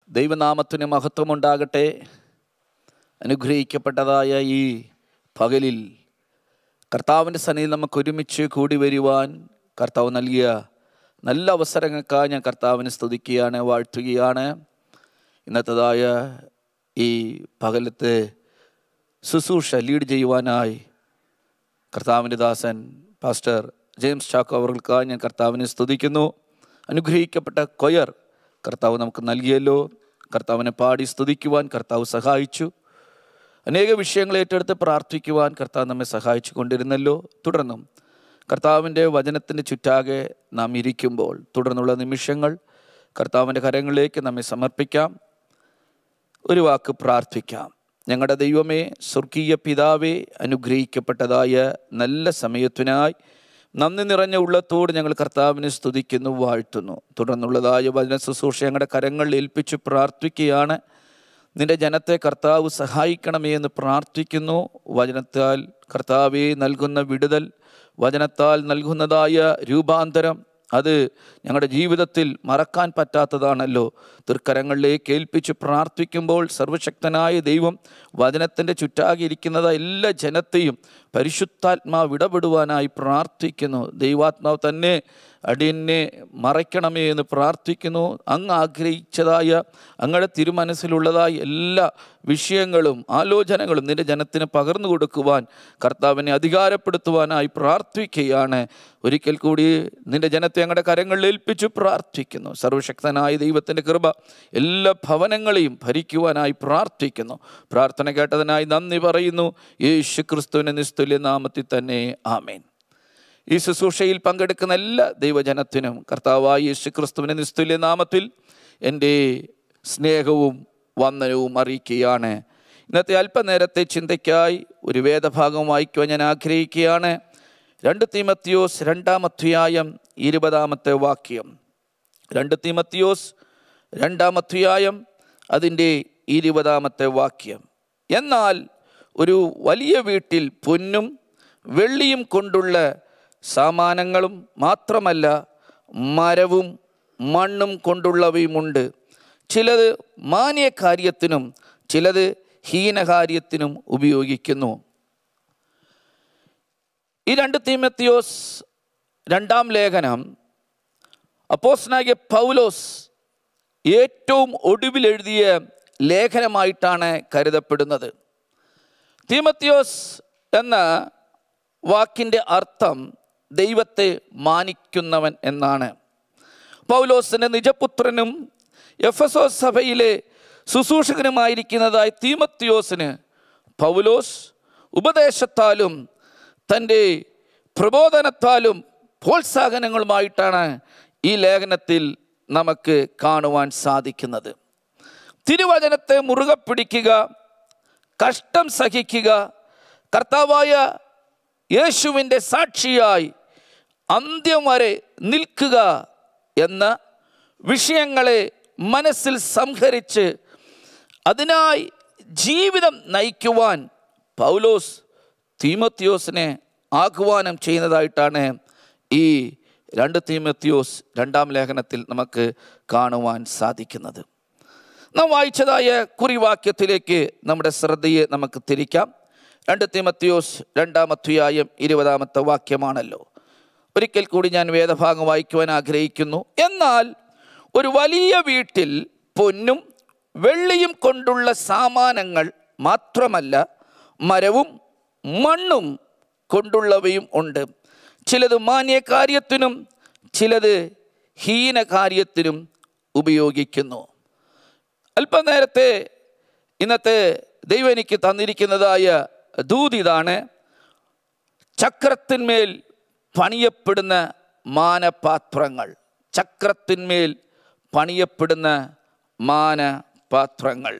ദൈവനാമത്തിന് മഹത്വമുണ്ടാകട്ടെ അനുഗ്രഹിക്കപ്പെട്ടതായ ഈ പകലിൽ കർത്താവിൻ്റെ സന്നിധിയിൽ നമുക്ക് ഒരുമിച്ച് കൂടി വരുവാൻ കർത്താവ് നൽകിയ നല്ല അവസരങ്ങൾക്കായി ഞാൻ കർത്താവിനെ സ്തുതിക്കുകയാണ് വാഴ്ത്തുകയാണ് ഇന്നത്തേതായ ഈ പകലത്തെ ശുശ്രൂഷ ലീഡ് ചെയ്യുവാനായി കർത്താവിൻ്റെ ദാസൻ പാസ്റ്റർ ജെയിംസ് ചാക്കോ അവർക്കായി ഞാൻ കർത്താവിനെ സ്തുതിക്കുന്നു അനുഗ്രഹിക്കപ്പെട്ട കൊയർ കർത്താവ് നമുക്ക് നൽകിയല്ലോ കർത്താവിനെ പാടി സ്തുതിക്കുവാൻ കർത്താവ് സഹായിച്ചു അനേക വിഷയങ്ങൾ ഏറ്റെടുത്ത് പ്രാർത്ഥിക്കുവാൻ കർത്താവ് നമ്മെ സഹായിച്ചു കൊണ്ടിരുന്നല്ലോ തുടർന്നും കർത്താവിൻ്റെ വചനത്തിൻ്റെ ചുറ്റാകെ നാം ഇരിക്കുമ്പോൾ തുടർന്നുള്ള നിമിഷങ്ങൾ കർത്താവിൻ്റെ കരങ്ങളിലേക്ക് നമ്മെ സമർപ്പിക്കാം ഒരു വാക്ക് പ്രാർത്ഥിക്കാം ഞങ്ങളുടെ ദൈവമേ സ്വർഗീയ പിതാവേ അനുഗ്രഹിക്കപ്പെട്ടതായ നല്ല സമയത്തിനായി നന്ദി നിറഞ്ഞ ഉള്ളത്തോട് ഞങ്ങൾ കർത്താവിനെ സ്തുതിക്കുന്നു വാഴ്ത്തുന്നു തുടർന്നുള്ളതായ വചന ശുശ്രൂഷ ഞങ്ങളുടെ കരങ്ങളിൽ ഏൽപ്പിച്ച് പ്രാർത്ഥിക്കുകയാണ് നിന്റെ ജനത്തെ കർത്താവ് സഹായിക്കണമേ എന്ന് പ്രാർത്ഥിക്കുന്നു വചനത്താൽ കർത്താവെ നൽകുന്ന വിടുതൽ വചനത്താൽ നൽകുന്നതായ രൂപാന്തരം അത് ഞങ്ങളുടെ ജീവിതത്തിൽ മറക്കാൻ പറ്റാത്തതാണല്ലോ തൃക്കരങ്ങളിലേക്ക് ഏൽപ്പിച്ച് പ്രാർത്ഥിക്കുമ്പോൾ സർവശക്തനായ ദൈവം വചനത്തിൻ്റെ ചുറ്റാകെ ഇരിക്കുന്നത് എല്ലാ ജനത്തെയും പരിശുദ്ധാത്മാവ് ഇടപെടുവാനായി പ്രാർത്ഥിക്കുന്നു ദൈവാത്മാവ് തന്നെ അടിയനെ മറയ്ക്കണമേ എന്ന് പ്രാർത്ഥിക്കുന്നു അങ്ങ് ആഗ്രഹിച്ചതായ അങ്ങയുടെ തിരുമനസ്സിലുള്ളതായ എല്ലാ വിഷയങ്ങളും ആലോചനകളും നിന്റെ ജനത്തിന് പകർന്നു കൊടുക്കുവാൻ കർത്താവിനെ അധികാരപ്പെടുത്തുവാനായി പ്രാർത്ഥിക്കുകയാണ് ഒരിക്കൽ കൂടി നിന്റെ ജനത്തെ ഞങ്ങളുടെ കരങ്ങളിൽ ഏൽപ്പിച്ചു പ്രാർത്ഥിക്കുന്നു സർവശക്തനായ ദൈവത്തിൻ്റെ കൃപ എല്ലാ ഭവനങ്ങളെയും ഭരിക്കുവാനായി പ്രാർത്ഥിക്കുന്നു പ്രാർത്ഥന കേട്ടതിനായി നന്ദി പറയുന്നു യേശു ക്രിസ്തുവിൻ്റെ നിസ്തുല്യ നാമത്തിൽ തന്നെ ആമേൻ ഈ ശുശ്രൂഷയിൽ പങ്കെടുക്കുന്ന എല്ലാ ദൈവജനത്തിനും കർത്താവായ യേശു ക്രിസ്തുവിൻ്റെ നിസ്തുല്യ നാമത്തിൽ എൻ്റെ സ്നേഹവും വന്ദനവും അറിയിക്കുകയാണ് ഇന്നത്തെ അല്പനേരത്തെ ചിന്തയ്ക്കായി ഒരു വേദഭാഗം വായിക്കുവാൻ ഞാൻ ആഗ്രഹിക്കുകയാണ് രണ്ട് തീമത്തിയോസ് രണ്ടാം അധ്യായം ഇരുപതാമത്തെ വാക്യം രണ്ട് തീമത്തിയോസ് രണ്ടാം അധ്യായം അതിൻ്റെ ഇരുപതാമത്തെ വാക്യം എന്നാൽ ഒരു വലിയ വീട്ടിൽ പൊന്നും വെള്ളിയും കൊണ്ടുള്ള സാമാനങ്ങളും മാത്രമല്ല മരവും മണ്ണും കൊണ്ടുള്ളവയുമുണ്ട് ചിലത് മാന്യകാര്യത്തിനും ചിലത് ഹീനകാര്യത്തിനും ഉപയോഗിക്കുന്നു ഈ രണ്ട് തീമത്തിയോസ് രണ്ടാം ലേഖനം അപ്പോസ്നാകിയ പൗലോസ് ഏറ്റവും ഒടുവിൽ എഴുതിയ ലേഖനമായിട്ടാണ് കരുതപ്പെടുന്നത് തീമത്തിയോസ് എന്ന വാക്കിൻ്റെ അർത്ഥം ദൈവത്തെ മാനിക്കുന്നവൻ എന്നാണ് പൗലോസിൻ്റെ നിജപുത്രനും എഫസോസ് സഭയിലെ ശുശ്രൂഷകനുമായിരിക്കുന്നതായ തീമത്തിയോസിന് പൗലോസ് ഉപദേശത്താലും തൻ്റെ പ്രബോധനത്താലും പ്രോത്സാഹനങ്ങളുമായിട്ടാണ് ഈ ലേഖനത്തിൽ നമുക്ക് കാണുവാൻ സാധിക്കുന്നത് തിരുവചനത്തെ മുറുകെ പിടിക്കുക കഷ്ടം സഹിക്കുക കർത്താവായ യേശുവിൻ്റെ സാക്ഷിയായി അന്ത്യം വരെ നിൽക്കുക എന്ന വിഷയങ്ങളെ മനസ്സിൽ സംഹരിച്ച് അതിനായി ജീവിതം നയിക്കുവാൻ പൗലോസ് തീമത്തിയോസിനെ ആഹ്വാനം ചെയ്യുന്നതായിട്ടാണ് ഈ രണ്ട് തീമത്തിയോസ് രണ്ടാം ലേഖനത്തിൽ നമുക്ക് കാണുവാൻ സാധിക്കുന്നത് നാം വായിച്ചതായ കുറിവാക്യത്തിലേക്ക് നമ്മുടെ ശ്രദ്ധയെ നമുക്ക് തിരിക്കാം രണ്ട് തിമത്തിയോസ് രണ്ടാം അധ്യായം ഇരുപതാമത്തെ വാക്യമാണല്ലോ ഒരിക്കൽ കൂടി ഞാൻ വേദഭാഗം വായിക്കുവാൻ ആഗ്രഹിക്കുന്നു എന്നാൽ ഒരു വലിയ വീട്ടിൽ പൊന്നും വെള്ളിയും കൊണ്ടുള്ള സാമാനങ്ങൾ മാത്രമല്ല മരവും മണ്ണും കൊണ്ടുള്ളവയും ഉണ്ട് ചിലത് മാന്യകാര്യത്തിനും ചിലത് ഹീനകാര്യത്തിനും ഉപയോഗിക്കുന്നു അല്പനേരത്തെ ഇന്നത്തെ ദൈവം എനിക്ക് തന്നിരിക്കുന്നതായ ദൂതിതാണ് ചക്രത്തിന്മേൽ പണിയപ്പെടുന്ന മാനപാത്രങ്ങൾ ചക്രത്തിന്മേൽ പണിയപ്പെടുന്ന മാനപാത്രങ്ങൾ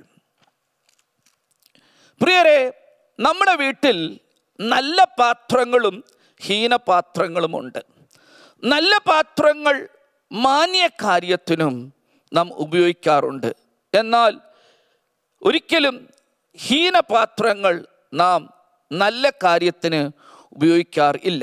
പ്രിയരെ നമ്മുടെ വീട്ടിൽ നല്ല പാത്രങ്ങളും ഹീനപാത്രങ്ങളുമുണ്ട് നല്ല പാത്രങ്ങൾ മാന്യകാര്യത്തിനും നാം ഉപയോഗിക്കാറുണ്ട് എന്നാൽ ഒരിക്കലും ഹീനപാത്രങ്ങൾ നാം നല്ല കാര്യത്തിന് ഉപയോഗിക്കാറില്ല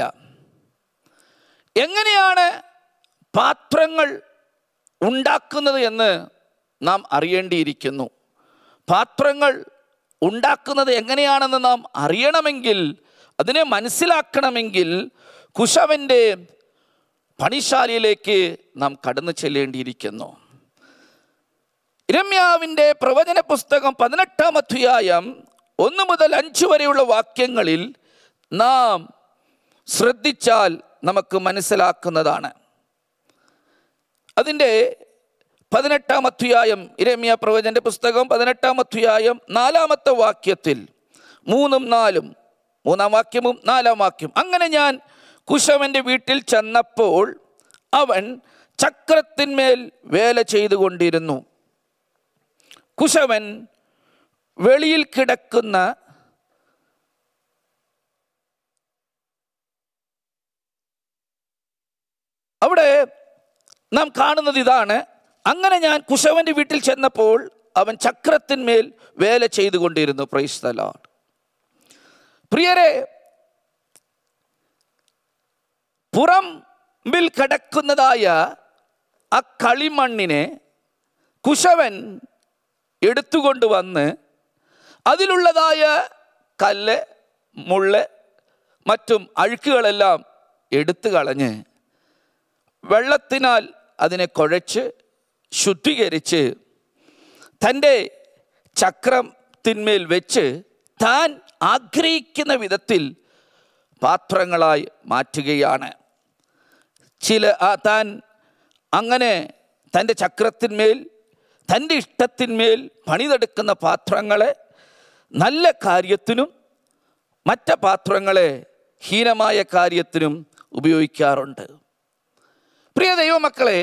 എങ്ങനെയാണ് പാത്രങ്ങൾ ഉണ്ടാക്കുന്നത് എന്ന് നാം അറിയേണ്ടിയിരിക്കുന്നു പാത്രങ്ങൾ ഉണ്ടാക്കുന്നത് എങ്ങനെയാണെന്ന് നാം അറിയണമെങ്കിൽ അതിനെ മനസ്സിലാക്കണമെങ്കിൽ കുശവൻ്റെ പണിശാലയിലേക്ക് നാം കടന്നു ചെല്ലേണ്ടിയിരിക്കുന്നു ഇരമ്യാവിൻ്റെ പ്രവചന പുസ്തകം പതിനെട്ടാം അധ്യായം ഒന്ന് മുതൽ അഞ്ച് വരെയുള്ള വാക്യങ്ങളിൽ നാം ശ്രദ്ധിച്ചാൽ നമുക്ക് മനസ്സിലാക്കുന്നതാണ് അതിൻ്റെ പതിനെട്ടാം അധ്യായം ഇരമ്യ പ്രവചൻ്റെ പുസ്തകം പതിനെട്ടാം അധ്യായം നാലാമത്തെ വാക്യത്തിൽ മൂന്നും നാലും മൂന്നാം വാക്യവും നാലാം വാക്യം അങ്ങനെ ഞാൻ കുശവൻ്റെ വീട്ടിൽ ചെന്നപ്പോൾ അവൻ ചക്രത്തിന്മേൽ വേല ചെയ്തുകൊണ്ടിരുന്നു കുശവൻ വെളിയിൽ കിടക്കുന്ന അവിടെ നാം കാണുന്നത് ഇതാണ് അങ്ങനെ ഞാൻ കുശവന്റെ വീട്ടിൽ ചെന്നപ്പോൾ അവൻ ചക്രത്തിന്മേൽ വേല ചെയ്തുകൊണ്ടിരുന്നു പ്രൈസ്തലാണ് പ്രിയരെ പുറമ്പിൽ കിടക്കുന്നതായ ആ കളിമണ്ണിനെ കുശവൻ എടുത്തുകൊണ്ട് വന്ന് അതിലുള്ളതായ കല്ല് മുള്ള് മറ്റും അഴുക്കുകളെല്ലാം എടുത്തു കളഞ്ഞ് വെള്ളത്തിനാൽ അതിനെ കുഴച്ച് ശുദ്ധീകരിച്ച് തൻ്റെ ചക്രത്തിന്മേൽ വെച്ച് താൻ ആഗ്രഹിക്കുന്ന വിധത്തിൽ പാത്രങ്ങളായി മാറ്റുകയാണ് ചില ആ താൻ അങ്ങനെ തൻ്റെ ചക്രത്തിന്മേൽ തൻ്റെ ഇഷ്ടത്തിന്മേൽ പണിതെടുക്കുന്ന പാത്രങ്ങളെ നല്ല കാര്യത്തിനും മറ്റ പാത്രങ്ങളെ ഹീനമായ കാര്യത്തിനും ഉപയോഗിക്കാറുണ്ട് പ്രിയ ദൈവമക്കളെ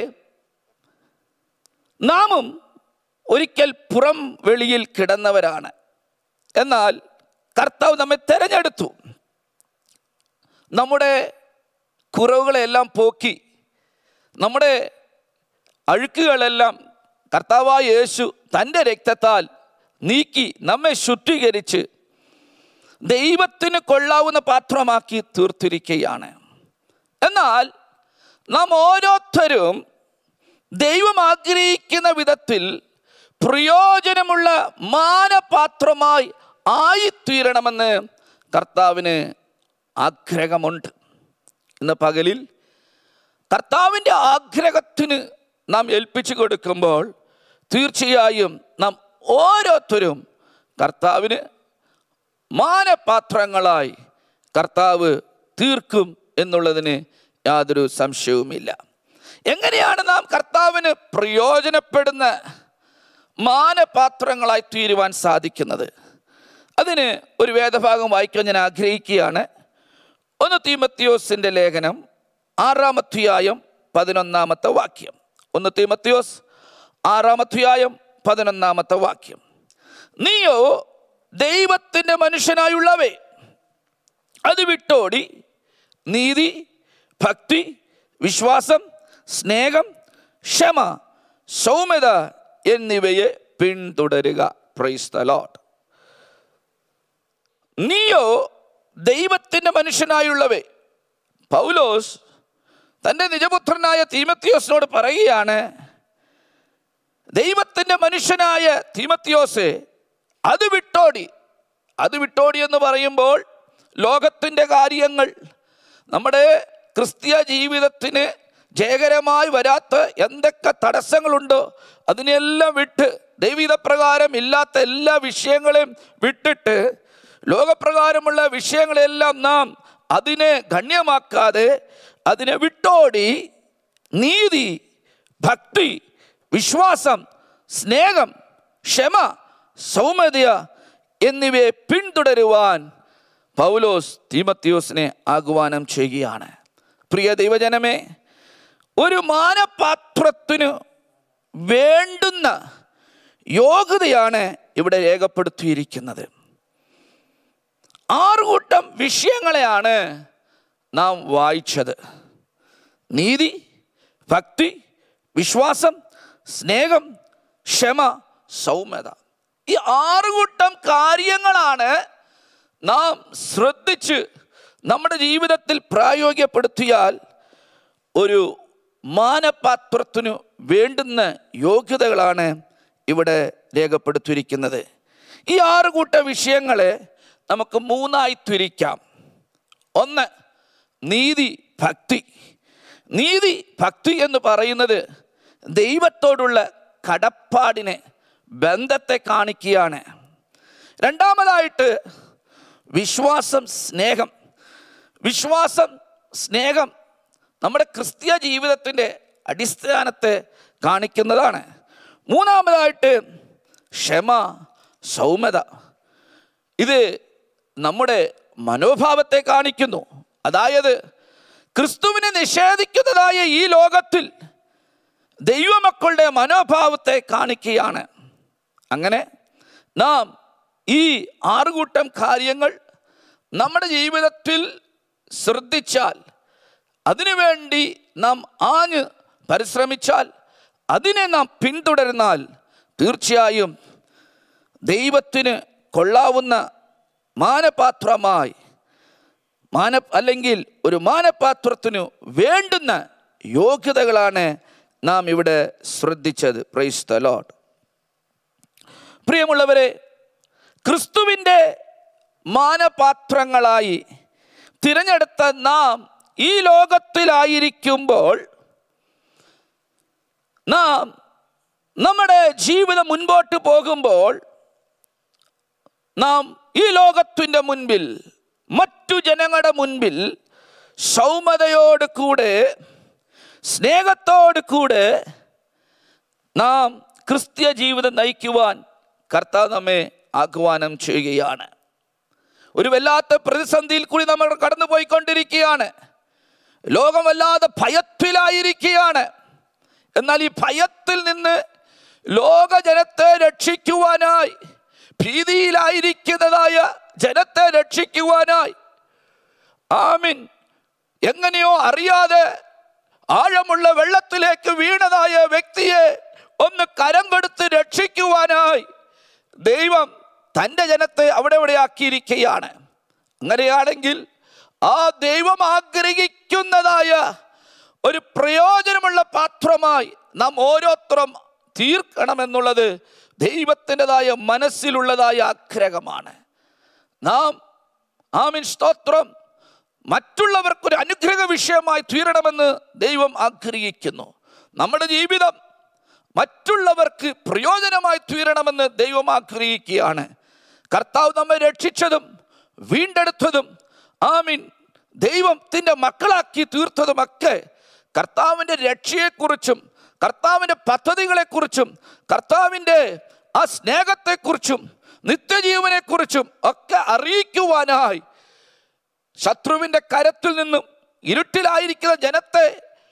നാമും ഒരിക്കൽ പുറം വെളിയിൽ കിടന്നവരാണ് എന്നാൽ കർത്താവ് നമ്മെ തിരഞ്ഞെടുത്തു നമ്മുടെ കുറവുകളെല്ലാം പോക്കി നമ്മുടെ അഴുക്കുകളെല്ലാം കർത്താവായ യേശു തൻ്റെ രക്തത്താൽ നീക്കി നമ്മെ ശുദ്ധീകരിച്ച് ദൈവത്തിന് കൊള്ളാവുന്ന പാത്രമാക്കി തീർത്തിരിക്കുകയാണ് എന്നാൽ നാം ഓരോരുത്തരും ദൈവം ആഗ്രഹിക്കുന്ന വിധത്തിൽ പ്രയോജനമുള്ള മാനപാത്രമായി ആയിത്തീരണമെന്ന് കർത്താവിന് ആഗ്രഹമുണ്ട് ഇന്ന് പകലിൽ കർത്താവിൻ്റെ ആഗ്രഹത്തിന് നാം ഏൽപ്പിച്ചു കൊടുക്കുമ്പോൾ തീർച്ചയായും നാം ഓരോരുത്തരും കർത്താവിന് മാനപാത്രങ്ങളായി കർത്താവ് തീർക്കും എന്നുള്ളതിന് യാതൊരു സംശയവുമില്ല എങ്ങനെയാണ് നാം കർത്താവിന് പ്രയോജനപ്പെടുന്ന മാനപാത്രങ്ങളായി തീരുവാൻ സാധിക്കുന്നത് അതിന് ഒരു വേദഭാഗം വായിക്കാൻ ഞാൻ ആഗ്രഹിക്കുകയാണ് ഒന്ന് തീമത്തിയോസിൻ്റെ ലേഖനം ആറാമധ്യായം പതിനൊന്നാമത്തെ വാക്യം ഒന്ന് തീമത്തിയോസ് ആറാമധ്യായം പതിനൊന്നാമത്തെ വാക്യം നീയോ ദൈവത്തിൻ്റെ മനുഷ്യനായുള്ളവേ അത് വിട്ടോടി നീതി ഭക്തി വിശ്വാസം സ്നേഹം ക്ഷമ സൗമ്യത എന്നിവയെ പിന്തുടരുക പ്രൈസ് ദ ലോട്ട് നീയോ ദൈവത്തിൻ്റെ മനുഷ്യനായുള്ളവേ പൗലോസ് തൻ്റെ നിജപുത്രനായ തീമത്തിയോസിനോട് പറയുകയാണ് ദൈവത്തിൻ്റെ മനുഷ്യനായ തീമത്തിയോസെ അത് വിട്ടോടി അത് വിട്ടോടി എന്ന് പറയുമ്പോൾ ലോകത്തിൻ്റെ കാര്യങ്ങൾ നമ്മുടെ ക്രിസ്തീയ ജീവിതത്തിന് ജയകരമായി വരാത്ത എന്തൊക്കെ തടസ്സങ്ങളുണ്ടോ അതിനെല്ലാം വിട്ട് ദൈവികപ്രകാരം ഇല്ലാത്ത എല്ലാ വിഷയങ്ങളെയും വിട്ടിട്ട് ലോകപ്രകാരമുള്ള വിഷയങ്ങളെല്ലാം നാം അതിനെ ഗണ്യമാക്കാതെ അതിനെ വിട്ടോടി നീതി ഭക്തി വിശ്വാസം സ്നേഹം ക്ഷമ സൗമ്യത എന്നിവയെ പിന്തുടരുവാൻ പൗലോസ് തീമത്തിയോസിനെ ആഹ്വാനം ചെയ്യുകയാണ് പ്രിയ ദൈവജനമേ ഒരു മാനപാത്രത്തിനു വേണ്ടുന്ന യോഗ്യതയാണ് ഇവിടെ രേഖപ്പെടുത്തിയിരിക്കുന്നത് ആറുകൂട്ടം വിഷയങ്ങളെയാണ് നാം വായിച്ചത് നീതി ഭക്തി വിശ്വാസം സ്നേഹം ക്ഷമ സൗമ്യത ഈ ആറുകൂട്ടം കാര്യങ്ങളാണ് നാം ശ്രദ്ധിച്ച് നമ്മുടെ ജീവിതത്തിൽ പ്രായോഗികപ്പെടുത്തിയാൽ ഒരു മാനപാത്രത്തിനു വേണ്ടുന്ന യോഗ്യതകളാണ് ഇവിടെ രേഖപ്പെടുത്തിയിരിക്കുന്നത് ഈ ആറ് കൂട്ട വിഷയങ്ങളെ നമുക്ക് മൂന്നായി തിരിക്കാം ഒന്ന് നീതി ഭക്തി നീതി ഭക്തി എന്ന് പറയുന്നത് ദൈവത്തോടുള്ള കടപ്പാടിനെ ബന്ധത്തെ കാണിക്കുകയാണ് രണ്ടാമതായിട്ട് വിശ്വാസം സ്നേഹം വിശ്വാസം സ്നേഹം നമ്മുടെ ക്രിസ്തീയ ജീവിതത്തിൻ്റെ അടിസ്ഥാനത്തെ കാണിക്കുന്നതാണ് മൂന്നാമതായിട്ട് ക്ഷമ സൗമ്യത ഇത് നമ്മുടെ മനോഭാവത്തെ കാണിക്കുന്നു അതായത് ക്രിസ്തുവിനെ നിഷേധിക്കുന്നതായ ഈ ലോകത്തിൽ ദൈവമക്കളുടെ മനോഭാവത്തെ കാണിക്കുകയാണ് അങ്ങനെ നാം ഈ ആറുകൂട്ടം കാര്യങ്ങൾ നമ്മുടെ ജീവിതത്തിൽ ശ്രദ്ധിച്ചാൽ അതിനുവേണ്ടി നാം ആഞ്ഞ് പരിശ്രമിച്ചാൽ അതിനെ നാം പിന്തുടർന്നാൽ തീർച്ചയായും ദൈവത്തിന് കൊള്ളാവുന്ന മാനപാത്രമായി മാന അല്ലെങ്കിൽ ഒരു മാനപാത്രത്തിനു വേണ്ടുന്ന യോഗ്യതകളാണ് നാം ഇവിടെ ശ്രദ്ധിച്ചത് പ്രൈസ് ദ ലോഡ് പ്രിയമുള്ളവരെ ക്രിസ്തുവിൻ്റെ മാനപാത്രങ്ങളായി തിരഞ്ഞെടുത്ത നാം ഈ ലോകത്തിലായിരിക്കുമ്പോൾ നാം നമ്മുടെ ജീവിതം മുൻപോട്ട് പോകുമ്പോൾ നാം ഈ ലോകത്തിൻ്റെ മുൻപിൽ മറ്റു ജനങ്ങളുടെ മുൻപിൽ സൗമ്യതയോട് കൂടെ സ്നേഹത്തോട് കൂടെ നാം ക്രിസ്ത്യ ജീവിതം നയിക്കുവാൻ കർത്താവ് നമ്മെ ആഹ്വാനം ചെയ്യുകയാണ് ഒരു വല്ലാത്ത പ്രതിസന്ധിയിൽ കൂടി നമ്മൾ കടന്നു പോയിക്കൊണ്ടിരിക്കുകയാണ് ലോകം വല്ലാതെ ഭയത്തിലായിരിക്കുകയാണ് എന്നാൽ ഈ ഭയത്തിൽ നിന്ന് ലോക ജനത്തെ രക്ഷിക്കുവാനായി ഭീതിയിലായിരിക്കുന്നതായ ജനത്തെ രക്ഷിക്കുവാനായി ആമിൻ എങ്ങനെയോ അറിയാതെ ആഴമുള്ള വെള്ളത്തിലേക്ക് വീണതായ വ്യക്തിയെ ഒന്ന് കരം കൊടുത്ത് രക്ഷിക്കുവാനായി ദൈവം തൻ്റെ ജനത്തെ അവിടെ ഇവിടെ ആക്കിയിരിക്കുകയാണ് അങ്ങനെയാണെങ്കിൽ ആ ദൈവം ആഗ്രഹിക്കുന്നതായ ഒരു പ്രയോജനമുള്ള പാത്രമായി നാം ഓരോരുത്തരും തീർക്കണമെന്നുള്ളത് ദൈവത്തിൻ്റെതായ മനസ്സിലുള്ളതായ ആഗ്രഹമാണ് നാം ആമിൻ സ്തോത്രം മറ്റുള്ളവർക്കൊരു അനുഗ്രഹ വിഷയമായി തീരണമെന്ന് ദൈവം ആഗ്രഹിക്കുന്നു നമ്മുടെ ജീവിതം മറ്റുള്ളവർക്ക് പ്രയോജനമായി തീരണമെന്ന് ദൈവം ആഗ്രഹിക്കുകയാണ് കർത്താവ് നമ്മെ രക്ഷിച്ചതും വീണ്ടെടുത്തതും ആമീൻ ദൈവത്തിൻ്റെ മക്കളാക്കി തീർത്തതുമൊക്കെ കർത്താവിൻ്റെ രക്ഷയെക്കുറിച്ചും കർത്താവിൻ്റെ പദ്ധതികളെക്കുറിച്ചും കർത്താവിൻ്റെ ആ സ്നേഹത്തെക്കുറിച്ചും നിത്യജീവനെക്കുറിച്ചും ഒക്കെ അറിയിക്കുവാനായി ശത്രുവിൻ്റെ കരത്തിൽ നിന്നും ഇരുട്ടിലായിരിക്കുന്ന ജനത്തെ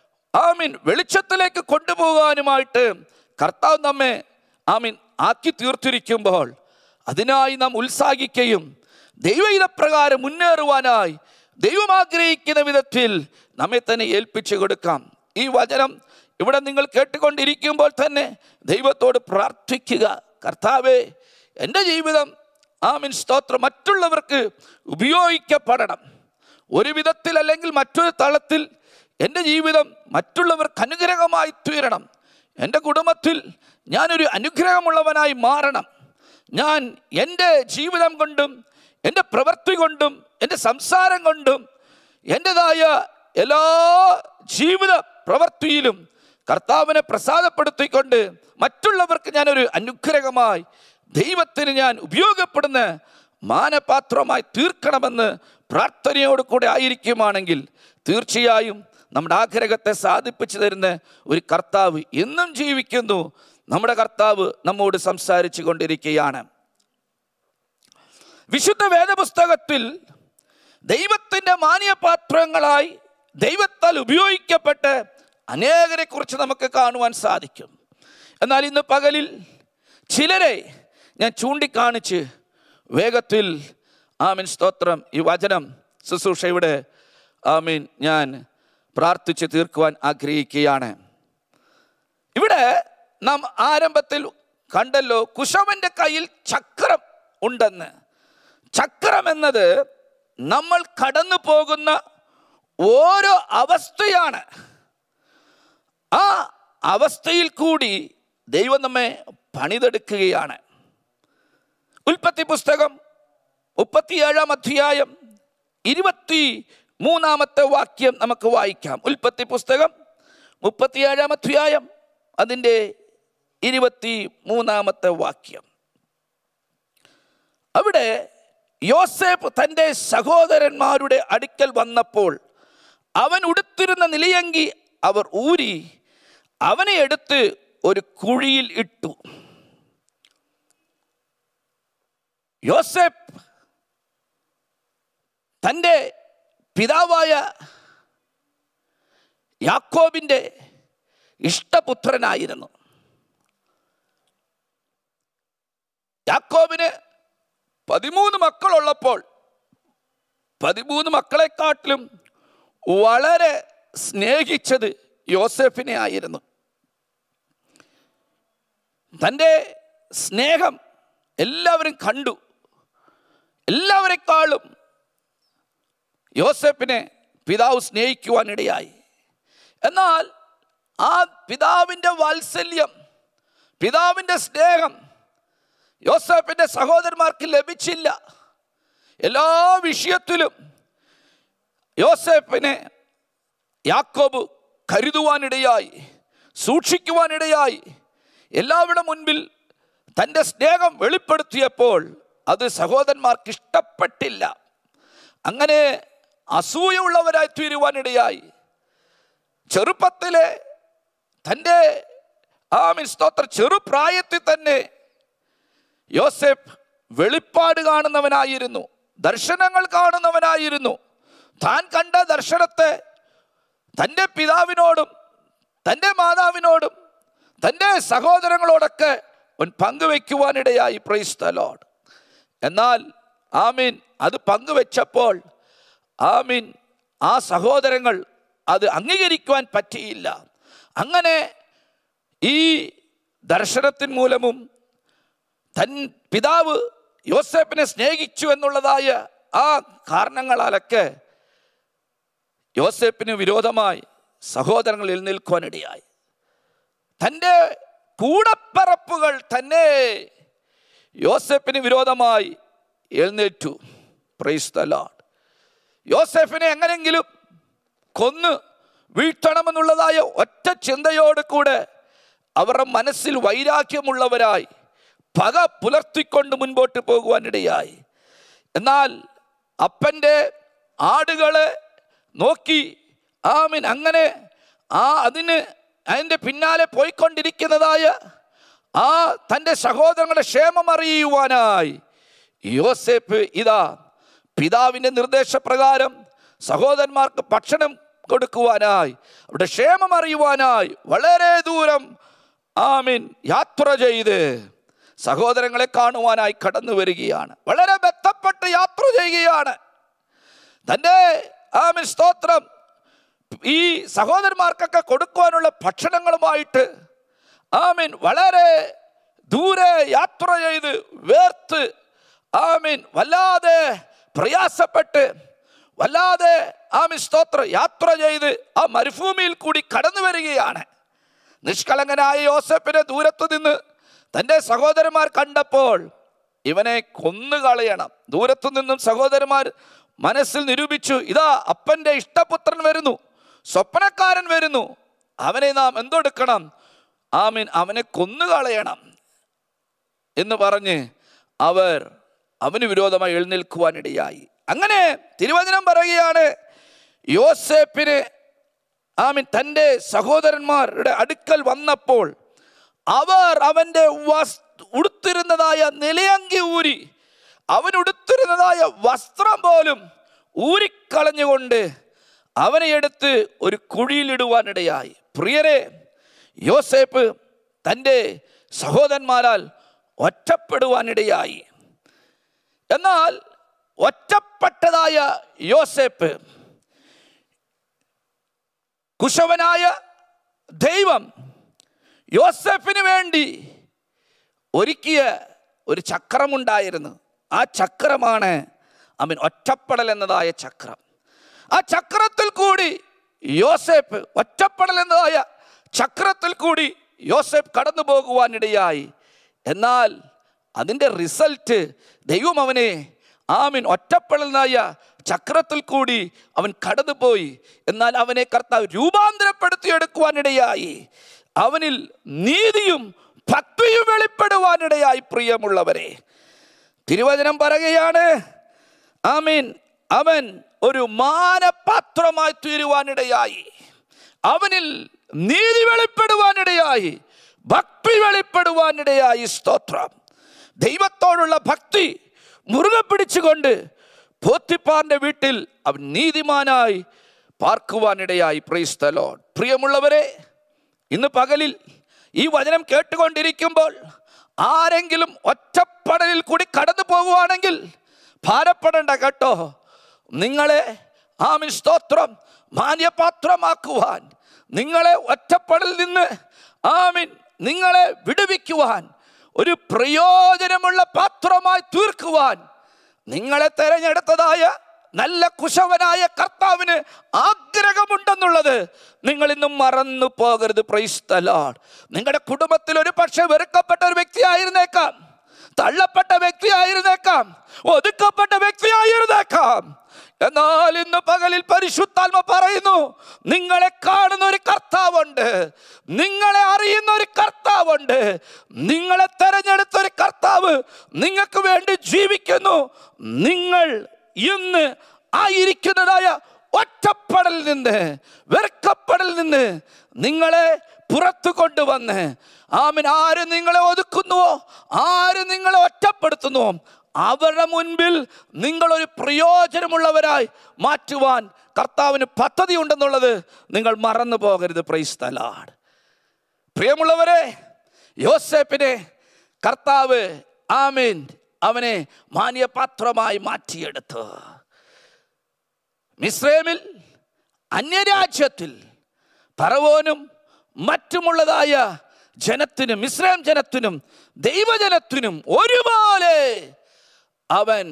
ആമീൻ വെളിച്ചത്തിലേക്ക് കൊണ്ടുപോകാനുമായിട്ട് കർത്താവ് നമ്മെ ആമീൻ ആക്കി തീർത്തിരിക്കുമ്പോൾ അതിനായി നാം ഉത്സാഹിക്കുകയും ദൈവഹിതപ്രകാരം മുന്നേറുവാനായി ദൈവം ആഗ്രഹിക്കുന്ന വിധത്തിൽ നമ്മെ തന്നെ ഏൽപ്പിച്ചു കൊടുക്കാം ഈ വചനം ഇവിടെ നിങ്ങൾ കേട്ടുകൊണ്ടിരിക്കുമ്പോൾ തന്നെ ദൈവത്തോട് പ്രാർത്ഥിക്കുക കർത്താവേ എൻ്റെ ജീവിതം ആമീൻ സ്തോത്രം മറ്റുള്ളവർക്ക് ഉപയോഗിക്കപ്പെടണം ഒരു വിധത്തിൽ അല്ലെങ്കിൽ മറ്റൊരു തളത്തിൽ എൻ്റെ ജീവിതം മറ്റുള്ളവർക്ക് അനുഗ്രഹമായി തീരണം എൻ്റെ കുടുംബത്തിൽ ഞാനൊരു അനുഗ്രഹമുള്ളവനായി മാറണം ഞാൻ എൻ്റെ ജീവിതം കൊണ്ടും എൻ്റെ പ്രവൃത്തി കൊണ്ടും എൻ്റെ സംസാരം കൊണ്ടും എൻ്റെതായ എല്ലാ ജീവിത പ്രവൃത്തിയിലും കർത്താവിനെ പ്രസാദപ്പെടുത്തിക്കൊണ്ട് മറ്റുള്ളവർക്ക് ഞാനൊരു അനുഗ്രഹമായി ദൈവത്തിന് ഞാൻ ഉപയോഗപ്പെടുന്ന മാനപാത്രമായി തീർക്കണമെന്ന് പ്രാർത്ഥനയോട് കൂടെ ആയിരിക്കുമാണെങ്കിൽ തീർച്ചയായും നമ്മുടെ ആഗ്രഹത്തെ സാധിപ്പിച്ചു തരുന്ന ഒരു കർത്താവ് എന്നും ജീവിക്കുന്നു നമ്മുടെ കർത്താവ് നമ്മോട് സംസാരിച്ചു കൊണ്ടിരിക്കുകയാണ് വിശുദ്ധ വേദപുസ്തകത്തിൽ ദൈവത്തിൻ്റെ മാന്യപാത്രങ്ങളായി ദൈവത്താൽ ഉപയോഗിക്കപ്പെട്ട് അനേകരെ കുറിച്ച് നമുക്ക് കാണുവാൻ സാധിക്കും എന്നാൽ ഇന്ന് പകലിൽ ചിലരെ ഞാൻ ചൂണ്ടിക്കാണിച്ച് വേഗത്തിൽ ആമീൻ സ്തോത്രം ഈ വചനം ശുശ്രൂഷയുടെ ആമീൻ ഞാൻ പ്രാർത്ഥിച്ച് തീർക്കുവാൻ ആഗ്രഹിക്കുകയാണ് ഇവിടെ നാം ആരംഭത്തിൽ കണ്ടല്ലോ കുശവന്റെ കയ്യിൽ ചക്രം ഉണ്ടെന്ന് ചക്രം എന്നത് നമ്മൾ കടന്നു പോകുന്ന ഓരോ അവസ്ഥയാണ് ആ അവസ്ഥയിൽ കൂടി ദൈവം നമ്മെ പണിതെടുക്കുകയാണ് ഉൽപ്പത്തി പുസ്തകം മുപ്പത്തിയേഴാം അധ്യായം ഇരുപത്തി മൂന്നാമത്തെ വാക്യം നമുക്ക് വായിക്കാം ഉൽപ്പത്തി പുസ്തകം മുപ്പത്തിയേഴാം അധ്യായം അതിൻ്റെ ഇരുപത്തി മൂന്നാമത്തെ വാക്യം അവിടെ യോസേഫ് തൻ്റെ സഹോദരന്മാരുടെ അടുക്കൽ വന്നപ്പോൾ അവൻ ഉടുത്തിരുന്ന നിലയങ്കി അവർ ഊരി അവനെ എടുത്ത് ഒരു കുഴിയിൽ ഇട്ടു യോസേഫ് തൻ്റെ പിതാവായ യാക്കോബിൻ്റെ ഇഷ്ടപുത്രനായിരുന്നു യാക്കോബിന് പതിമൂന്ന് മക്കളുള്ളപ്പോൾ പതിമൂന്ന് മക്കളെക്കാട്ടിലും വളരെ സ്നേഹിച്ചത് യോസെഫിനെ ആയിരുന്നു തൻ്റെ സ്നേഹം എല്ലാവരും കണ്ടു എല്ലാവരെക്കാളും യോസെഫിനെ പിതാവ് സ്നേഹിക്കുവാനിടയായി എന്നാൽ ആ പിതാവിൻ്റെ വാത്സല്യം പിതാവിൻ്റെ സ്നേഹം യോസഫിൻ്റെ സഹോദരന്മാർക്ക് ലഭിച്ചില്ല എല്ലാ വിഷയത്തിലും യോസഫിനെ യാക്കോബ് കരുതുവാനിടയായി സൂക്ഷിക്കുവാനിടയായി എല്ലാവരുടെ മുൻപിൽ തൻ്റെ സ്നേഹം വെളിപ്പെടുത്തിയപ്പോൾ അത് സഹോദരന്മാർക്ക് ഇഷ്ടപ്പെട്ടില്ല അങ്ങനെ അസൂയുള്ളവരായി തീരുവാനിടയായി ചെറുപ്പത്തിലെ തൻ്റെ ആ മീൻ സ്തോത്ര ചെറുപ്രായത്തിൽ തന്നെ യോസെഫ് വെളിപ്പാട് കാണുന്നവനായിരുന്നു ദർശനങ്ങൾ കാണുന്നവനായിരുന്നു താൻ കണ്ട ദർശനത്തെ തൻ്റെ പിതാവിനോടും തൻ്റെ മാതാവിനോടും തൻ്റെ സഹോദരങ്ങളോടൊക്കെ അവൻ പങ്കുവെക്കുവാനിടയായി പ്രൈസ് ദ ലോഡ് എന്നാൽ ആമീൻ അത് പങ്കുവെച്ചപ്പോൾ ആമീൻ ആ സഹോദരങ്ങൾ അത് അംഗീകരിക്കുവാൻ പറ്റിയില്ല അങ്ങനെ ഈ ദർശനത്തിൻ മൂലമും തൻ പിതാവ് യോസേപ്പിനെ സ്നേഹിച്ചു എന്നുള്ളതായ ആ കാരണങ്ങളാലൊക്കെ യോസേപ്പിന് വിരോധമായി സഹോദരങ്ങൾ എഴുന്നേൽക്കുവാനിടയായി തൻ്റെ കൂടപ്പറപ്പുകൾ തന്നെ യോസെഫിന് വിരോധമായി എഴുന്നേറ്റു പ്രൈസ് ദ ലോർഡ് യോസെഫിനെ എങ്ങനെങ്കിലും കൊന്ന് വീഴ്ത്തണമെന്നുള്ളതായ ഒറ്റ ചിന്തയോട് കൂടെ അവരുടെ മനസ്സിൽ വൈരാഗ്യമുള്ളവരായി പക പുലർത്തിക്കൊണ്ട് മുൻപോട്ട് പോകുവാനിടയായി എന്നാൽ അപ്പൻ്റെ ആടുകളെ നോക്കി ആമിൻ അങ്ങനെ ആ അതിന് അതിൻ്റെ പിന്നാലെ പോയിക്കൊണ്ടിരിക്കുന്നതായ ആ തൻ്റെ സഹോദരങ്ങളുടെ ക്ഷേമം അറിയുവാനായി യോസേപ്പ് ഇതാ പിതാവിൻ്റെ നിർദ്ദേശപ്രകാരം സഹോദരന്മാർക്ക് ഭക്ഷണം കൊടുക്കുവാനായി അവിടെ ക്ഷേമം അറിയുവാനായി വളരെ ദൂരം ആമിൻ യാത്ര ചെയ്ത് സഹോദരങ്ങളെ കാണുവാനായി കടന്നു വരികയാണ് വളരെ ബന്ധപ്പെട്ട് യാത്ര ചെയ്യുകയാണ് തൻ്റെ ആമിൻ സ്തോത്രം ഈ സഹോദരന്മാർക്കൊക്കെ കൊടുക്കുവാനുള്ള ഭക്ഷണങ്ങളുമായിട്ട് ആമീൻ വളരെ ദൂരെ യാത്ര ചെയ്ത് വേർത്ത് ആമീൻ വല്ലാതെ പ്രയാസപ്പെട്ട് വല്ലാതെ ആമീൻ സ്തോത്ര യാത്ര ചെയ്ത് ആ മരുഭൂമിയിൽ കൂടി കടന്നു വരികയാണ് നിഷ്കളങ്കനായ യോസഫിനെ ദൂരത്തു നിന്ന് തൻ്റെ സഹോദരന്മാർ കണ്ടപ്പോൾ ഇവനെ കൊന്നുകളയണം ദൂരത്തു നിന്നും സഹോദരന്മാർ മനസ്സിൽ നിരൂപിച്ചു ഇതാ അപ്പൻ്റെ ഇഷ്ടപുത്രൻ വരുന്നു സ്വപ്നക്കാരൻ വരുന്നു അവനെ നാം എന്തെടുക്കണം ആമീൻ അവനെ കൊന്നുകളയണം എന്ന് പറഞ്ഞ് അവർ അവന് വിരോധമായി എഴുന്നേൽക്കുവാനിടയായി അങ്ങനെ തിരുവചനം പറയുകയാണ് യോസേപ്പിന് ആമീൻ തൻ്റെ സഹോദരന്മാരുടെ അടുക്കൽ വന്നപ്പോൾ അവർ അവൻ്റെ വസ് ഉടുത്തിരുന്നതായ നിലയങ്കി ഊരി അവൻ ഉടുത്തിരുന്നതായ വസ്ത്രം പോലും ഊരിക്കളഞ്ഞുകൊണ്ട് അവനെ എടുത്ത് ഒരു കുഴിയിലിടുവാനിടയായി പ്രിയരെ യോസേപ്പ് തൻ്റെ സഹോദരന്മാരാൽ ഒറ്റപ്പെടുവാനിടയായി എന്നാൽ ഒറ്റപ്പെട്ടതായ യോസേപ്പ് കുശവനായ ദൈവം യോസെഫിന് വേണ്ടി ഒരുക്കിയ ഒരു ചക്രമുണ്ടായിരുന്നു ആ ചക്രമാണ് അമീൻ ഒറ്റപ്പെടൽ എന്നതായ ചക്രം ആ ചക്രത്തിൽ കൂടി യോസേപ്പ് ഒറ്റപ്പെടൽ എന്നതായ ചക്രത്തിൽ കൂടി യോസേപ്പ് കടന്നു പോകുവാനിടയായി എന്നാൽ അതിൻ്റെ റിസൾട്ട് ദൈവം അവനെ ആമിൻ ഒറ്റപ്പെടലായ ചക്രത്തിൽ കൂടി അവൻ കടന്നുപോയി എന്നാൽ അവനെ കർത്താവ് രൂപാന്തരപ്പെടുത്തിയെടുക്കുവാനിടയായി അവനിൽ നീതിയും ഭക്തിയും വെളിപ്പെടുവാനിടയായി പ്രിയമുള്ളവരെ തിരുവചനം പറയുകയാണ് ആമീൻ അവൻ ഒരു മാനപാത്രമായി തീരുവാനിടയായി അവനിൽ നീതി വെളിപ്പെടുവാനിടയായി ഭക്തി വെളിപ്പെടുവാനിടയായി സ്തോത്രം ദൈവത്തോടുള്ള ഭക്തി മുറുകെ പിടിച്ചുകൊണ്ട് പോത്തിപ്പാറിന്റെ വീട്ടിൽ അവൻ നീതിമാനായി പാർക്കുവാനിടയായി പ്രൈസ്തലോ പ്രിയമുള്ളവരെ ഇന്ന് പകലിൽ ഈ വചനം കേട്ടുകൊണ്ടിരിക്കുമ്പോൾ ആരെങ്കിലും ഒറ്റപ്പെടലിൽ കൂടി കടന്നു പോകുവാണെങ്കിൽ ഭാരപ്പെടേണ്ട കേട്ടോ നിങ്ങളെ ആമിൻ സ്തോത്രം മാന്യപാത്രമാക്കുവാൻ നിങ്ങളെ ഒറ്റപ്പെടലിൽ നിന്ന് ആമിൻ നിങ്ങളെ വിടുവിക്കുവാൻ ഒരു പ്രയോജനമുള്ള പാത്രമായി തീർക്കുവാൻ നിങ്ങളെ തെരഞ്ഞെടുത്തതായ നല്ല കുശവനായ കർത്താവിന് ആഗ്രഹമുണ്ടെന്നുള്ളത് നിങ്ങൾ ഇന്നും മറന്നു പോകരുത് പ്രൈസ്തലാഡ് നിങ്ങളുടെ കുടുംബത്തിൽ ഒരു പക്ഷെ വെറുക്കപ്പെട്ട ഒരു വ്യക്തിയായിരുന്നേക്കാം തള്ളപ്പെട്ട വ്യക്തിയായിരുന്നേക്കാം ഒതുക്കപ്പെട്ട വ്യക്തിയായിരുന്നേക്കാം എന്നാൽ ഇന്ന് പകലിൽ പരിശുദ്ധാത്മ പറയുന്നു നിങ്ങളെ കാണുന്ന ഒരു കർത്താവുണ്ട് നിങ്ങളെ അറിയുന്ന ഒരു കർത്താവുണ്ട് നിങ്ങളെ തെരഞ്ഞെടുത്ത ഒരു കർത്താവ് നിങ്ങൾക്ക് വേണ്ടി ജീവിക്കുന്നു നിങ്ങൾ ഇന്ന് ആയിരിക്കുന്നതായ ഒറ്റപ്പെടലിൽ നിന്ന് വെറുക്കപ്പെടലിൽ നിന്ന് നിങ്ങളെ പുറത്തു കൊണ്ടുവന്ന് ആമിൻ ആര് നിങ്ങളെ ഒതുക്കുന്നുവോ ആര് നിങ്ങളെ ഒറ്റപ്പെടുത്തുന്നുവോ അവരുടെ മുൻപിൽ നിങ്ങളൊരു പ്രയോജനമുള്ളവരായി മാറ്റുവാൻ കർത്താവിന് പദ്ധതി ഉണ്ടെന്നുള്ളത് നിങ്ങൾ മറന്നു പോകരുത് പ്രൈസ്തലാട് പ്രിയമുള്ളവരെ യോസേപ്പിനെ കർത്താവ് ആമീൻ അവനെ മാന്യപാത്രമായി മാറ്റിയെടുത്തു മിസ്രൈമിൽ അന്യരാജ്യത്തിൽ പറവോനും മറ്റുമുള്ളതായ ജനത്തിനും മിശ്രയം ജനത്തിനും ദൈവജനത്തിനും ഒരുപോലെ അവൻ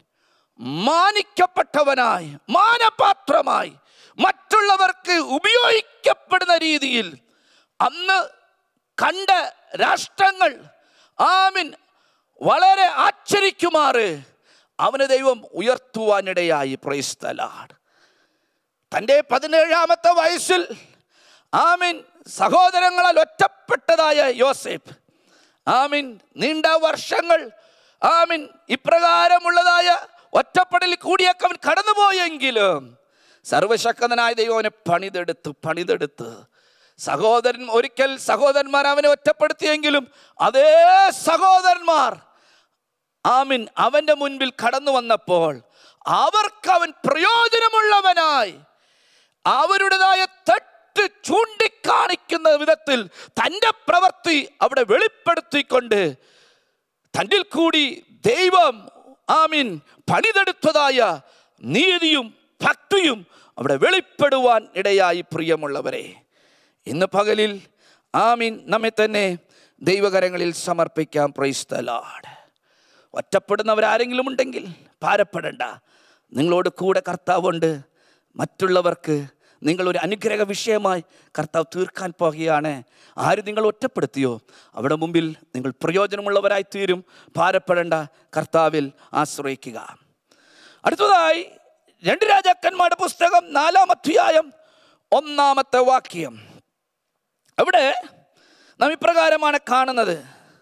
മാനിക്കപ്പെട്ടവനായി മാനപാത്രമായി മറ്റുള്ളവർക്ക് ഉപയോഗിക്കപ്പെടുന്ന രീതിയിൽ അന്ന് കണ്ട രാഷ്ട്രങ്ങൾ ആമിൻ വളരെ ആശ്ചര്യക്കുമാറ് അവന് ദൈവം ഉയർത്തുവാനിടയായി പ്രൈസ്തലാട് തൻ്റെ പതിനേഴാമത്തെ വയസ്സിൽ ആമിൻ സഹോദരങ്ങളാൽ ഒറ്റപ്പെട്ടതായ യോസേഫ് ആമിൻ നീണ്ട വർഷങ്ങൾ ആമിൻ ഇപ്രകാരമുള്ളതായ ഒറ്റപ്പെടലിൽ കൂടിയൊക്കെ അവൻ കടന്നുപോയെങ്കിലും സർവശക്തനായ ദൈവം അവനെ പണിതെടുത്ത് പണിതെടുത്ത് സഹോദരൻ ഒരിക്കൽ സഹോദരന്മാർ അവനെ ഒറ്റപ്പെടുത്തിയെങ്കിലും അതേ സഹോദരന്മാർ ആമിൻ അവന്റെ മുൻപിൽ കടന്നു വന്നപ്പോൾ അവർക്ക് അവൻ പ്രയോജനമുള്ളവനായി അവരുടേതായ തെറ്റ് ചൂണ്ടിക്കാണിക്കുന്ന വിധത്തിൽ തൻ്റെ പ്രവൃത്തി അവിടെ വെളിപ്പെടുത്തിക്കൊണ്ട് തന്നിൽ കൂടി ദൈവം ആമീൻ പണിതെടുത്തതായ നീതിയും ഭക്തിയും അവിടെ വെളിപ്പെടുവാൻ ഇടയായി പ്രിയമുള്ളവരെ ഇന്ന് പകലിൽ ആമീൻ നമ്മെ തന്നെ ദൈവകരങ്ങളിൽ സമർപ്പിക്കാം പ്രൈസ്തലാട് ഒറ്റപ്പെടുന്നവരാരെങ്കിലും ഉണ്ടെങ്കിൽ ഭാരപ്പെടണ്ട നിങ്ങളോട് കൂടെ കർത്താവുണ്ട് മറ്റുള്ളവർക്ക് നിങ്ങളൊരു അനുഗ്രഹ വിഷയമായി കർത്താവ് തീർക്കാൻ പോകുകയാണ് ആര് നിങ്ങൾ ഒറ്റപ്പെടുത്തിയോ അവിടെ മുമ്പിൽ നിങ്ങൾ പ്രയോജനമുള്ളവരായി തീരും ഭാരപ്പെടേണ്ട കർത്താവിൽ ആശ്രയിക്കുക അടുത്തതായി രണ്ട് രാജാക്കന്മാരുടെ പുസ്തകം നാലാം അധ്യായം ഒന്നാമത്തെ വാക്യം അവിടെ നാം ഇപ്രകാരമാണ് കാണുന്നത്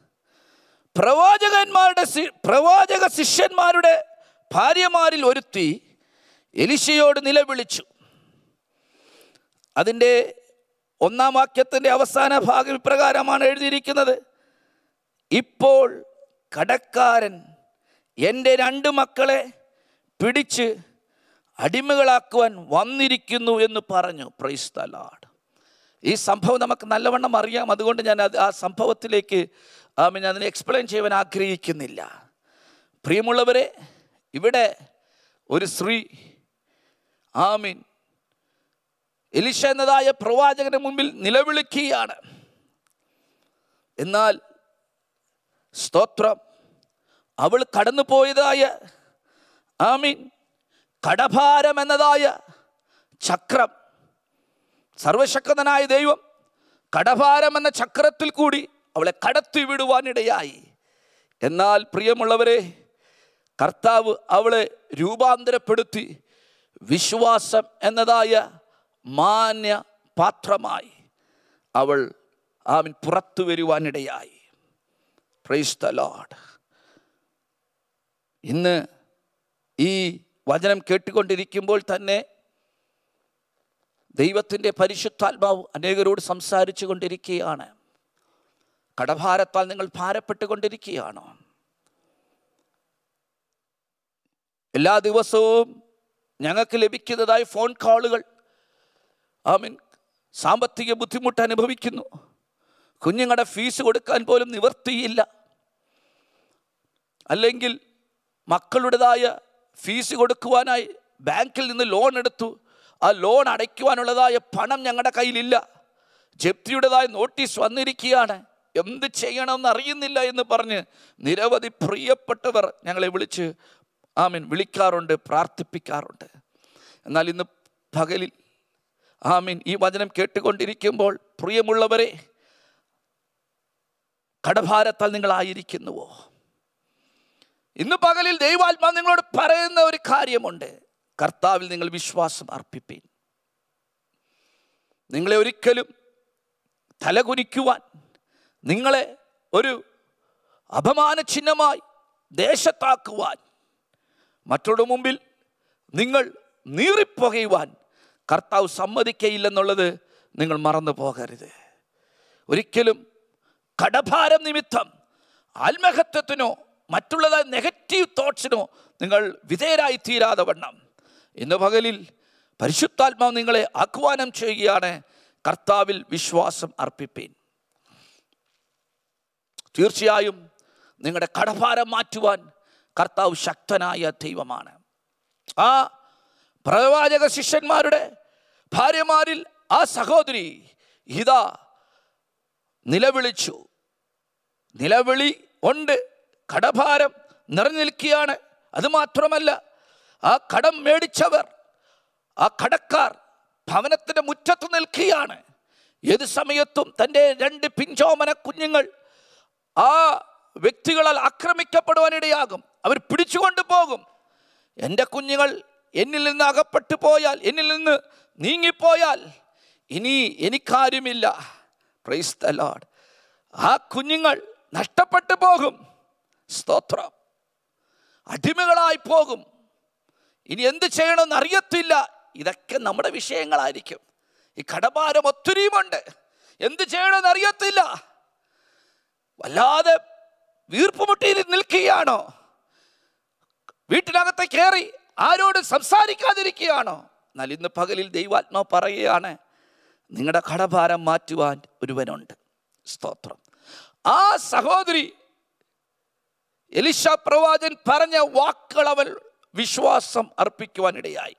പ്രവാചകന്മാരുടെ ശി- പ്രവാചക ശിഷ്യന്മാരുടെ ഭാര്യമാരിൽ ഒരുത്തി എലിശയോട് നിലവിളിച്ചു അതിൻ്റെ ഒന്നാം വാക്യത്തിൻ്റെ അവസാന ഭാഗം ഇപ്രകാരമാണ് എഴുതിയിരിക്കുന്നത് ഇപ്പോൾ കടക്കാരൻ എൻ്റെ രണ്ട് മക്കളെ പിടിച്ച് അടിമകളാക്കുവാൻ വന്നിരിക്കുന്നു എന്ന് പറഞ്ഞു പ്രൈസ് ദ ലോർഡ് ഈ സംഭവം നമുക്ക് നല്ലവണ്ണം അറിയാം അതുകൊണ്ട് ഞാൻ അത് ആ സംഭവത്തിലേക്ക് ആമീൻ അതിനെ എക്സ്പ്ലെയിൻ ചെയ്യുവാൻ ആഗ്രഹിക്കുന്നില്ല പ്രിയമുള്ളവരെ ഇവിടെ ഒരു സ്ത്രീ ആമീൻ എലിശ എന്നതായ പ്രവാചകന്റെ മുമ്പിൽ നിലവിളിക്കുകയാണ് എന്നാൽ സ്തോത്രം അവൾ കടന്നു പോയതായ ആമീൻ കടഭാരം എന്നതായ ചക്രം സർവശക്തനായ ദൈവം കടഭാരം എന്ന ചക്രത്തിൽ കൂടി അവളെ കടത്തി വിടുവാനിടയായി എന്നാൽ പ്രിയമുള്ളവരെ കർത്താവ് അവളെ രൂപാന്തരപ്പെടുത്തി വിശ്വാസം എന്നതായ മാന്യ പാത്രമായി അവൾ അവൻ പുറത്തു വരുവാനിടയായി പ്രൈസ് ദ ലോഡ് ഇന്ന് ഈ വചനം കേട്ടുകൊണ്ടിരിക്കുമ്പോൾ തന്നെ ദൈവത്തിൻ്റെ പരിശുദ്ധാത്മാവ് അനേകരോട് സംസാരിച്ചു കൊണ്ടിരിക്കുകയാണ് കടഭാരത്താൽ നിങ്ങൾ ഭാരപ്പെട്ടുകൊണ്ടിരിക്കുകയാണോ എല്ലാ ദിവസവും ഞങ്ങൾക്ക് ലഭിക്കുന്നതായ ഫോൺ കോളുകൾ ഐ മീൻ സാമ്പത്തിക ബുദ്ധിമുട്ട് അനുഭവിക്കുന്നു കുഞ്ഞുങ്ങളുടെ ഫീസ് കൊടുക്കാൻ പോലും നിവർത്തിയില്ല അല്ലെങ്കിൽ മക്കളുടേതായ ഫീസ് കൊടുക്കുവാനായി ബാങ്കിൽ നിന്ന് ലോൺ എടുത്തു ആ ലോൺ അടയ്ക്കുവാനുള്ളതായ പണം ഞങ്ങളുടെ കയ്യിലില്ല ജപ്തിയുടേതായ നോട്ടീസ് വന്നിരിക്കുകയാണ് എന്ത് ചെയ്യണമെന്ന് അറിയുന്നില്ല എന്ന് പറഞ്ഞ് നിരവധി പ്രിയപ്പെട്ടവർ ഞങ്ങളെ വിളിച്ച് ആമീൻ വിളിക്കാറുണ്ട് പ്രാർത്ഥിപ്പിക്കാറുണ്ട് എന്നാൽ ഇന്ന് പകലിൽ ആമീൻ ഈ വചനം കേട്ടുകൊണ്ടിരിക്കുമ്പോൾ പ്രിയമുള്ളവരെ കടഭാരത്താൽ നിങ്ങളായിരിക്കുന്നുവോ ഇന്ന് പകലിൽ ദൈവാത്മാ നിങ്ങളോട് പറയുന്ന ഒരു കാര്യമുണ്ട് കർത്താവിൽ നിങ്ങൾ വിശ്വാസം അർപ്പിപ്പീൻ നിങ്ങളെ ഒരിക്കലും തലകുനിക്കുവാൻ നിങ്ങളെ ഒരു അപമാന ചിഹ്നമായി ദേശത്താക്കുവാൻ മറ്റുള്ള മുമ്പിൽ നിങ്ങൾ നീറിപ്പുകയുവാൻ കർത്താവ് സമ്മതിക്കയില്ലെന്നുള്ളത് നിങ്ങൾ മറന്നു പോകരുത് ഒരിക്കലും കടഭാരം നിമിത്തം ആത്മഹത്യത്തിനോ മറ്റുള്ളതായ നെഗറ്റീവ് തോട്ട്സിനോ നിങ്ങൾ വിധേയരായി തീരാതെ വണ്ണം ഇന്ന് പകലിൽ പരിശുദ്ധാത്മാവ് നിങ്ങളെ ആഹ്വാനം ചെയ്യുകയാണ് കർത്താവിൽ വിശ്വാസം അർപ്പിപ്പീൻ തീർച്ചയായും നിങ്ങളുടെ കടഭാരം മാറ്റുവാൻ കർത്താവ് ശക്തനായ ദൈവമാണ് ആ പ്രവാചക ശിഷ്യന്മാരുടെ ഭാര്യമാരിൽ ആ സഹോദരി ഇതാ നിലവിളിച്ചു നിലവിളി ഉണ്ട് കടഭാരം നിറഞ്ഞു നിൽക്കുകയാണ് അതുമാത്രമല്ല ആ കടം മേടിച്ചവർ ആ കടക്കാർ ഭവനത്തിൻ്റെ മുറ്റത്ത് നിൽക്കുകയാണ് ഏത് സമയത്തും തൻ്റെ രണ്ട് പിഞ്ചോമന കുഞ്ഞുങ്ങൾ ആ വ്യക്തികളാൽ ആക്രമിക്കപ്പെടുവാനിടയാകും അവർ പിടിച്ചുകൊണ്ട് പോകും എൻ്റെ കുഞ്ഞുങ്ങൾ എന്നിൽ നിന്ന് അകപ്പെട്ടു പോയാൽ എന്നിൽ നിന്ന് നീങ്ങിപ്പോയാൽ ഇനി എനിക്കാരുമില്ല പ്രൈസ് ദ ലോഡ് ആ കുഞ്ഞുങ്ങൾ നഷ്ടപ്പെട്ടു പോകും സ്തോത്രം അടിമകളായി പോകും ഇനി എന്ത് ചെയ്യണമെന്ന് അറിയത്തില്ല ഇതൊക്കെ നമ്മുടെ വിഷയങ്ങളായിരിക്കും ഈ കടഭാരം ഒത്തിരിയുമുണ്ട് എന്ത് ചെയ്യണമെന്ന് അറിയത്തില്ല വല്ലാതെ വീർപ്പുമുട്ടിയിൽ നിൽക്കുകയാണോ വീട്ടിനകത്ത് കയറി ആരോടും സംസാരിക്കാതിരിക്കുകയാണോ എന്നാൽ ഇന്ന് പകലിൽ ദൈവാത്മാവ് പറയുകയാണ് നിങ്ങളുടെ കടഭാരം മാറ്റുവാൻ ഒരുവനുണ്ട് സ്തോത്രം ആ സഹോദരി എലിശ പ്രവാചൻ പറഞ്ഞ വാക്കുകൾ അവൾ വിശ്വാസം അർപ്പിക്കുവാനിടയായി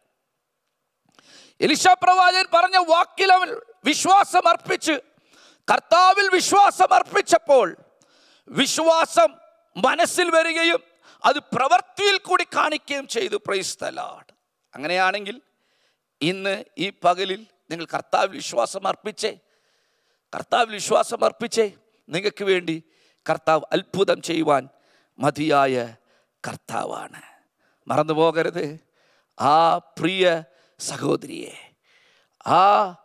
എലിശ പ്രവാചകൻ പറഞ്ഞ വാക്കിൽ അവൻ വിശ്വാസം അർപ്പിച്ച് കർത്താവിൽ വിശ്വാസം അർപ്പിച്ചപ്പോൾ വിശ്വാസം മനസ്സിൽ വരികയും അത് പ്രവൃത്തിയിൽ കൂടി കാണിക്കുകയും ചെയ്തു പ്രൈസ് തലാഡ് അങ്ങനെയാണെങ്കിൽ ഇന്ന് ഈ പകലിൽ നിങ്ങൾ കർത്താവിൽ വിശ്വാസം അർപ്പിച്ചേ കർത്താവിൽ വിശ്വാസം അർപ്പിച്ചേ നിങ്ങൾക്ക് വേണ്ടി കർത്താവ് അത്ഭുതം ചെയ്യുവാൻ മതിയായ കർത്താവാണ് മറന്നു പോകരുത് ആ പ്രിയ സഹോദരിയെ ആ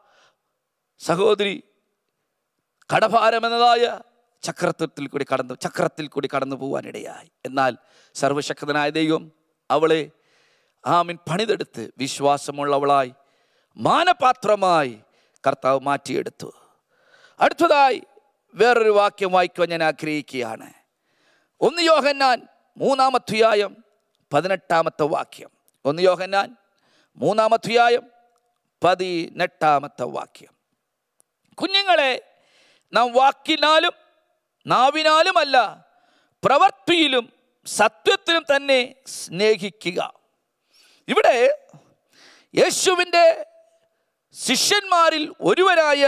സഹോദരി കടഭാരമെന്നതായ ചക്രത്തിൽ കൂടി കടന്നു ചക്രത്തിൽ കൂടി കടന്നു പോകാനിടയായി എന്നാൽ സർവശക്തനായ ദൈവം അവളെ ആമിൻ പണിതെടുത്ത് വിശ്വാസമുള്ളവളായി മാനപാത്രമായി കർത്താവ് മാറ്റിയെടുത്തു അടുത്തതായി വേറൊരു വാക്യം വായിക്കുവാൻ ഞാൻ ആഗ്രഹിക്കുകയാണ് ഒന്ന് യോഹന്നാൻ മൂന്നാമധ്യായം പതിനെട്ടാമത്തെ വാക്യം ഒന്ന് യോഹന്നാൻ മൂന്നാമധ്യായം പതിനെട്ടാമത്തെ വാക്യം കുഞ്ഞുങ്ങളെ നാം വാക്കിനാലും നാവിനാലുമല്ല പ്രവൃത്തിയിലും സത്യത്തിലും തന്നെ സ്നേഹിക്കുക ഇവിടെ യേശുവിൻ്റെ ശിഷ്യന്മാരിൽ ഒരുവരായ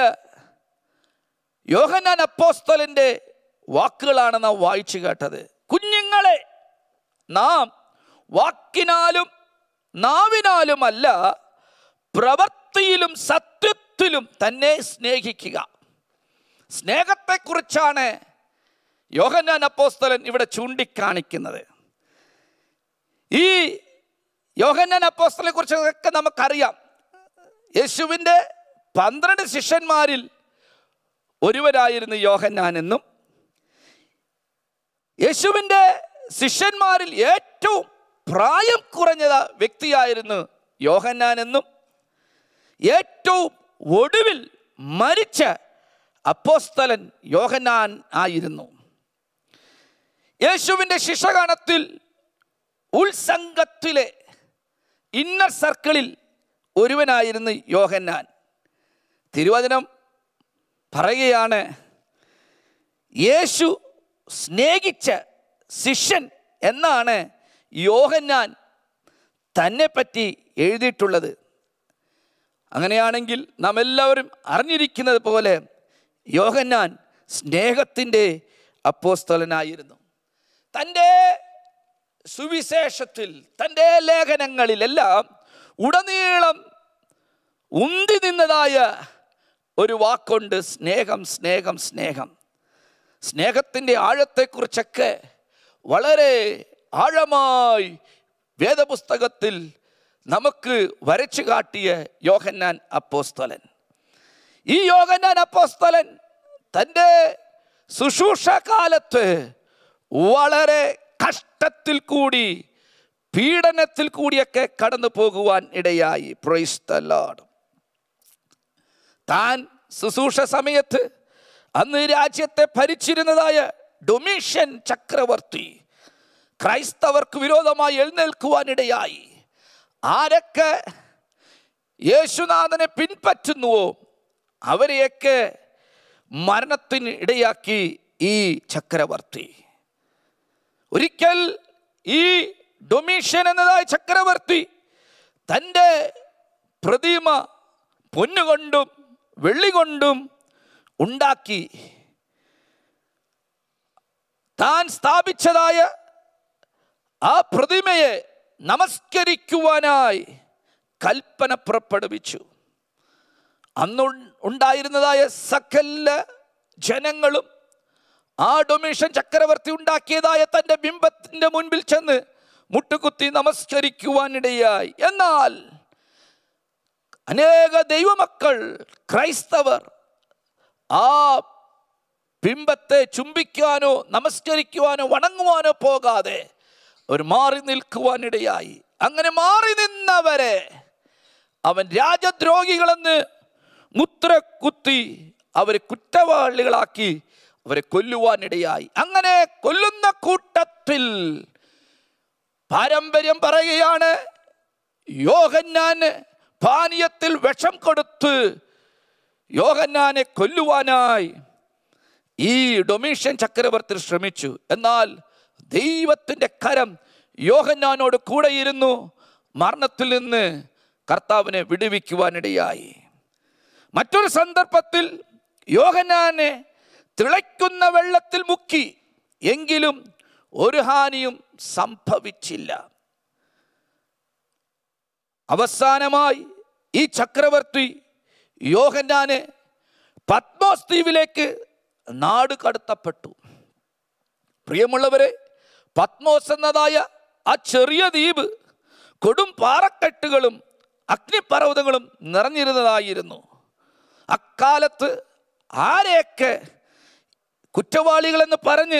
യോഹന്നാൻ അപ്പോസ്തലൻ്റെ വാക്കുകളാണ് നാം വായിച്ചു കേട്ടത് കുഞ്ഞുങ്ങളെ നാം വാക്കിനാലും നാവിനാലുമല്ല പ്രവൃത്തിയിലും സത്യത്തിലും തന്നെ സ്നേഹിക്കുക സ്നേഹത്തെക്കുറിച്ചാണ് യോഹന്നാൻ അപ്പോസ്തലൻ ഇവിടെ ചൂണ്ടിക്കാണിക്കുന്നത് ഈ യോഹന്നാൻ അപ്പോസ്തലെ കുറിച്ചൊക്കെ നമുക്കറിയാം യേശുവിൻ്റെ പന്ത്രണ്ട് ശിഷ്യന്മാരിൽ ഒരുവരായിരുന്നു യോഹന്നാൻ എന്നും യേശുവിൻ്റെ ശിഷ്യന്മാരിൽ ഏറ്റവും പ്രായം കുറഞ്ഞ വ്യക്തിയായിരുന്നു യോഹന്നാൻ എന്നും ഏറ്റവും ഒടുവിൽ മരിച്ച അപ്പോസ്തലൻ യോഹന്നാൻ ആയിരുന്നു യേശുവിൻ്റെ ശിഷ്യഗണത്തിൽ ഉത്സംഗത്തിലെ ഇന്നർ സർക്കിളിൽ ഒരുവനായിരുന്നു യോഹന്നാൻ തിരുവചനം പറയുകയാണ് യേശു സ്നേഹിച്ച ശിഷ്യൻ എന്നാണ് യോഹന്നാൻ തന്നെ പറ്റി എഴുതിയിട്ടുള്ളത് അങ്ങനെയാണെങ്കിൽ നാം എല്ലാവരും അറിഞ്ഞിരിക്കുന്നത് പോലെ യോഹന്നാൻ സ്നേഹത്തിൻ്റെ അപ്പോസ്തലനായിരുന്നു തൻ്റെ സുവിശേഷത്തിൽ തൻ്റെ ലേഖനങ്ങളിലെല്ലാം ഉടനീളം ഉന്തി നിന്നതായ ഒരു വാക്കുണ്ട് സ്നേഹം സ്നേഹം സ്നേഹം സ്നേഹത്തിൻ്റെ ആഴത്തെക്കുറിച്ചൊക്കെ വളരെ ആഴമായി വേദപുസ്തകത്തിൽ നമുക്ക് വരച്ചു കാട്ടിയ യോഹന്നാൻ അപ്പോസ്തലൻ ഈ യോഹന്നാൻ അപ്പോസ്തലൻ തൻ്റെ ശുശ്രൂഷ കാലത്ത് വളരെ കഷ്ടത്തിൽ കൂടി പീഡനത്തിൽ കൂടിയൊക്കെ കടന്നു പോകുവാൻ ഇടയായി പ്രൈസ് ദ ലോർഡ് താൻ ശുശ്രൂഷ സമയത്ത് അന്ന് രാജ്യത്തെ ഭരിച്ചിരുന്നതായ ഡൊമീഷ്യൻ ചക്രവർത്തി ക്രൈസ്തവർക്ക് വിരോധമായി എഴുന്നേൽക്കുവാനിടയായി ആരൊക്കെ യേശുനാഥനെ പിൻപറ്റുന്നുവോ അവരെയൊക്കെ മരണത്തിന് ഇടയാക്കി ഈ ചക്രവർത്തി ഒരിക്കൽ ഈ ഡൊമീഷ്യൻ എന്നതായ ചക്രവർത്തി തൻ്റെ പ്രതിമ പൊന്നുകൊണ്ടും വെള്ളി കൊണ്ടും ഉണ്ടാക്കി താൻ സ്ഥാപിച്ചതായ ആ പ്രതിമയെ നമസ്കരിക്കുവാനായി കൽപ്പന പുറപ്പെടുവിച്ചു അന്ന് ഉണ്ടായിരുന്നതായ സകല ജനങ്ങളും ആ ഡൊമീഷൻ ചക്രവർത്തി ഉണ്ടാക്കിയതായ തൻ്റെ ബിംബത്തിൻ്റെ മുൻപിൽ ചെന്ന് മുട്ടുകുത്തി നമസ്കരിക്കുവാനിടയായി എന്നാൽ അനേക ദൈവമക്കൾ ക്രൈസ്തവർ ആ ബിംബത്തെ ചുംബിക്കാനോ നമസ്കരിക്കുവാനോ വണങ്ങുവാനോ പോകാതെ അവർ മാറി നിൽക്കുവാനിടയായി അങ്ങനെ മാറി നിന്നവരെ അവൻ രാജദ്രോഹികളെന്ന് മുദ്ര കുത്തി അവരെ കുറ്റവാളികളാക്കി അവരെ കൊല്ലുവാനിടയായി അങ്ങനെ കൊല്ലുന്ന കൂട്ടത്തിൽ പാരമ്പര്യം പറയുകയാണ് യോഹന്നാന് പാനീയത്തിൽ വിഷം കൊടുത്ത് യോഹന്നാനെ കൊല്ലുവാനായി ഈ ഡൊമീഷ്യൻ ചക്രവർത്തി ശ്രമിച്ചു എന്നാൽ ദൈവത്തിൻ്റെ കരം യോഹന്നാനോട് കൂടെയിരുന്നു മരണത്തിൽ നിന്ന് കർത്താവിനെ വിടുവിക്കുവാനിടയായി മറ്റൊരു സന്ദർഭത്തിൽ യോഹന്നാനെ തിളയ്ക്കുന്ന വെള്ളത്തിൽ മുക്കി എങ്കിലും ഒരു ഹാനിയും സംഭവിച്ചില്ല അവസാനമായി ഈ ചക്രവർത്തി യോഹന്നാനെ പത്മോസ് ദ്വീപിലേക്ക് നാട് കടത്തപ്പെട്ടു പ്രിയമുള്ളവരെ പത്മോസ് എന്നതായ ആ ചെറിയ ദ്വീപ് കൊടും പാറക്കെട്ടുകളും അഗ്നിപർവ്വതങ്ങളും നിറഞ്ഞിരുന്നതായിരുന്നു അക്കാലത്ത് ആരെയൊക്കെ കുറ്റവാളികളെന്ന് പറഞ്ഞ്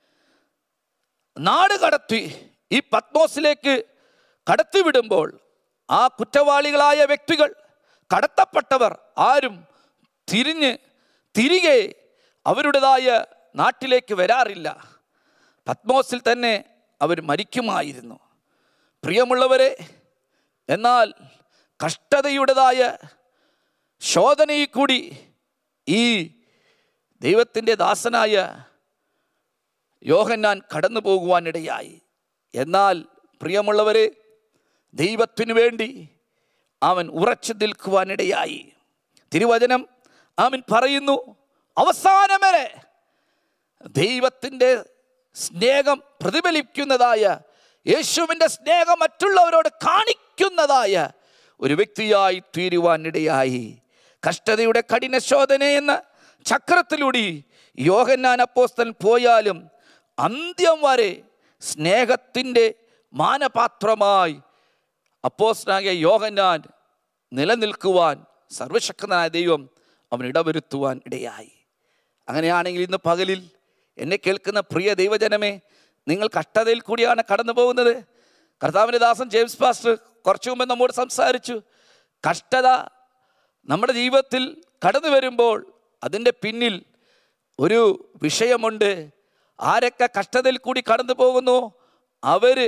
നാട് കടത്തി ഈ പത്മോസിലേക്ക് കടത്തിവിടുമ്പോൾ ആ കുറ്റവാളികളായ വ്യക്തികൾ കടത്തപ്പെട്ടവർ ആരും തിരിഞ്ഞ് തിരികെ അവരുടേതായ നാട്ടിലേക്ക് വരാറില്ല പത്മോസിൽ തന്നെ അവർ മരിക്കുമായിരുന്നു പ്രിയമുള്ളവരെ എന്നാൽ കഷ്ടതയുടേതായ ശോധനയിൽ കൂടി ഈ ദൈവത്തിൻ്റെ ദാസനായ യോഹന്നാൻ കടന്നു പോകുവാനിടയായി എന്നാൽ പ്രിയമുള്ളവരെ ദൈവത്തിനു വേണ്ടി അവൻ ഉറച്ചു നിൽക്കുവാനിടയായി തിരുവചനം അവൻ പറയുന്നു അവസാനം വരെ ദൈവത്തിൻ്റെ സ്നേഹം പ്രതിഫലിക്കുന്നതായ യേശുവിൻ്റെ സ്നേഹം മറ്റുള്ളവരോട് കാണിക്കുന്നതായ ഒരു വ്യക്തിയായി തീരുവാനിടയായി കഷ്ടതയുടെ കഠിന ശോധന എന്ന ചക്രത്തിലൂടെ യോഹന്നാൻ അപ്പോസ്തൻ പോയാലും അന്ത്യം വരെ സ്നേഹത്തിൻ്റെ മാനപാത്രമായി അപ്പോസ്തനായ യോഹന്നാൻ നിലനിൽക്കുവാൻ സർവശക്തനായ ദൈവം അവൻ ഇടവരുത്തുവാൻ ഇടയായി അങ്ങനെയാണെങ്കിൽ ഇന്ന് പകലിൽ എന്നെ കേൾക്കുന്ന പ്രിയ ദൈവജനമേ നിങ്ങൾ കഷ്ടതയിൽ കൂടിയാണ് കടന്നു പോകുന്നത് കർത്താവിൻ്റെ ദാസൻ ജെയിംസ് പാസ്റ്റർ കുറച്ചു മുമ്പ് നമ്മോട് സംസാരിച്ചു കഷ്ടത നമ്മുടെ ജീവിതത്തിൽ കടന്നു വരുമ്പോൾ അതിൻ്റെ പിന്നിൽ ഒരു വിഷയമുണ്ട് ആരൊക്കെ കഷ്ടതയിൽ കൂടി കടന്നു പോകുന്നു അവർ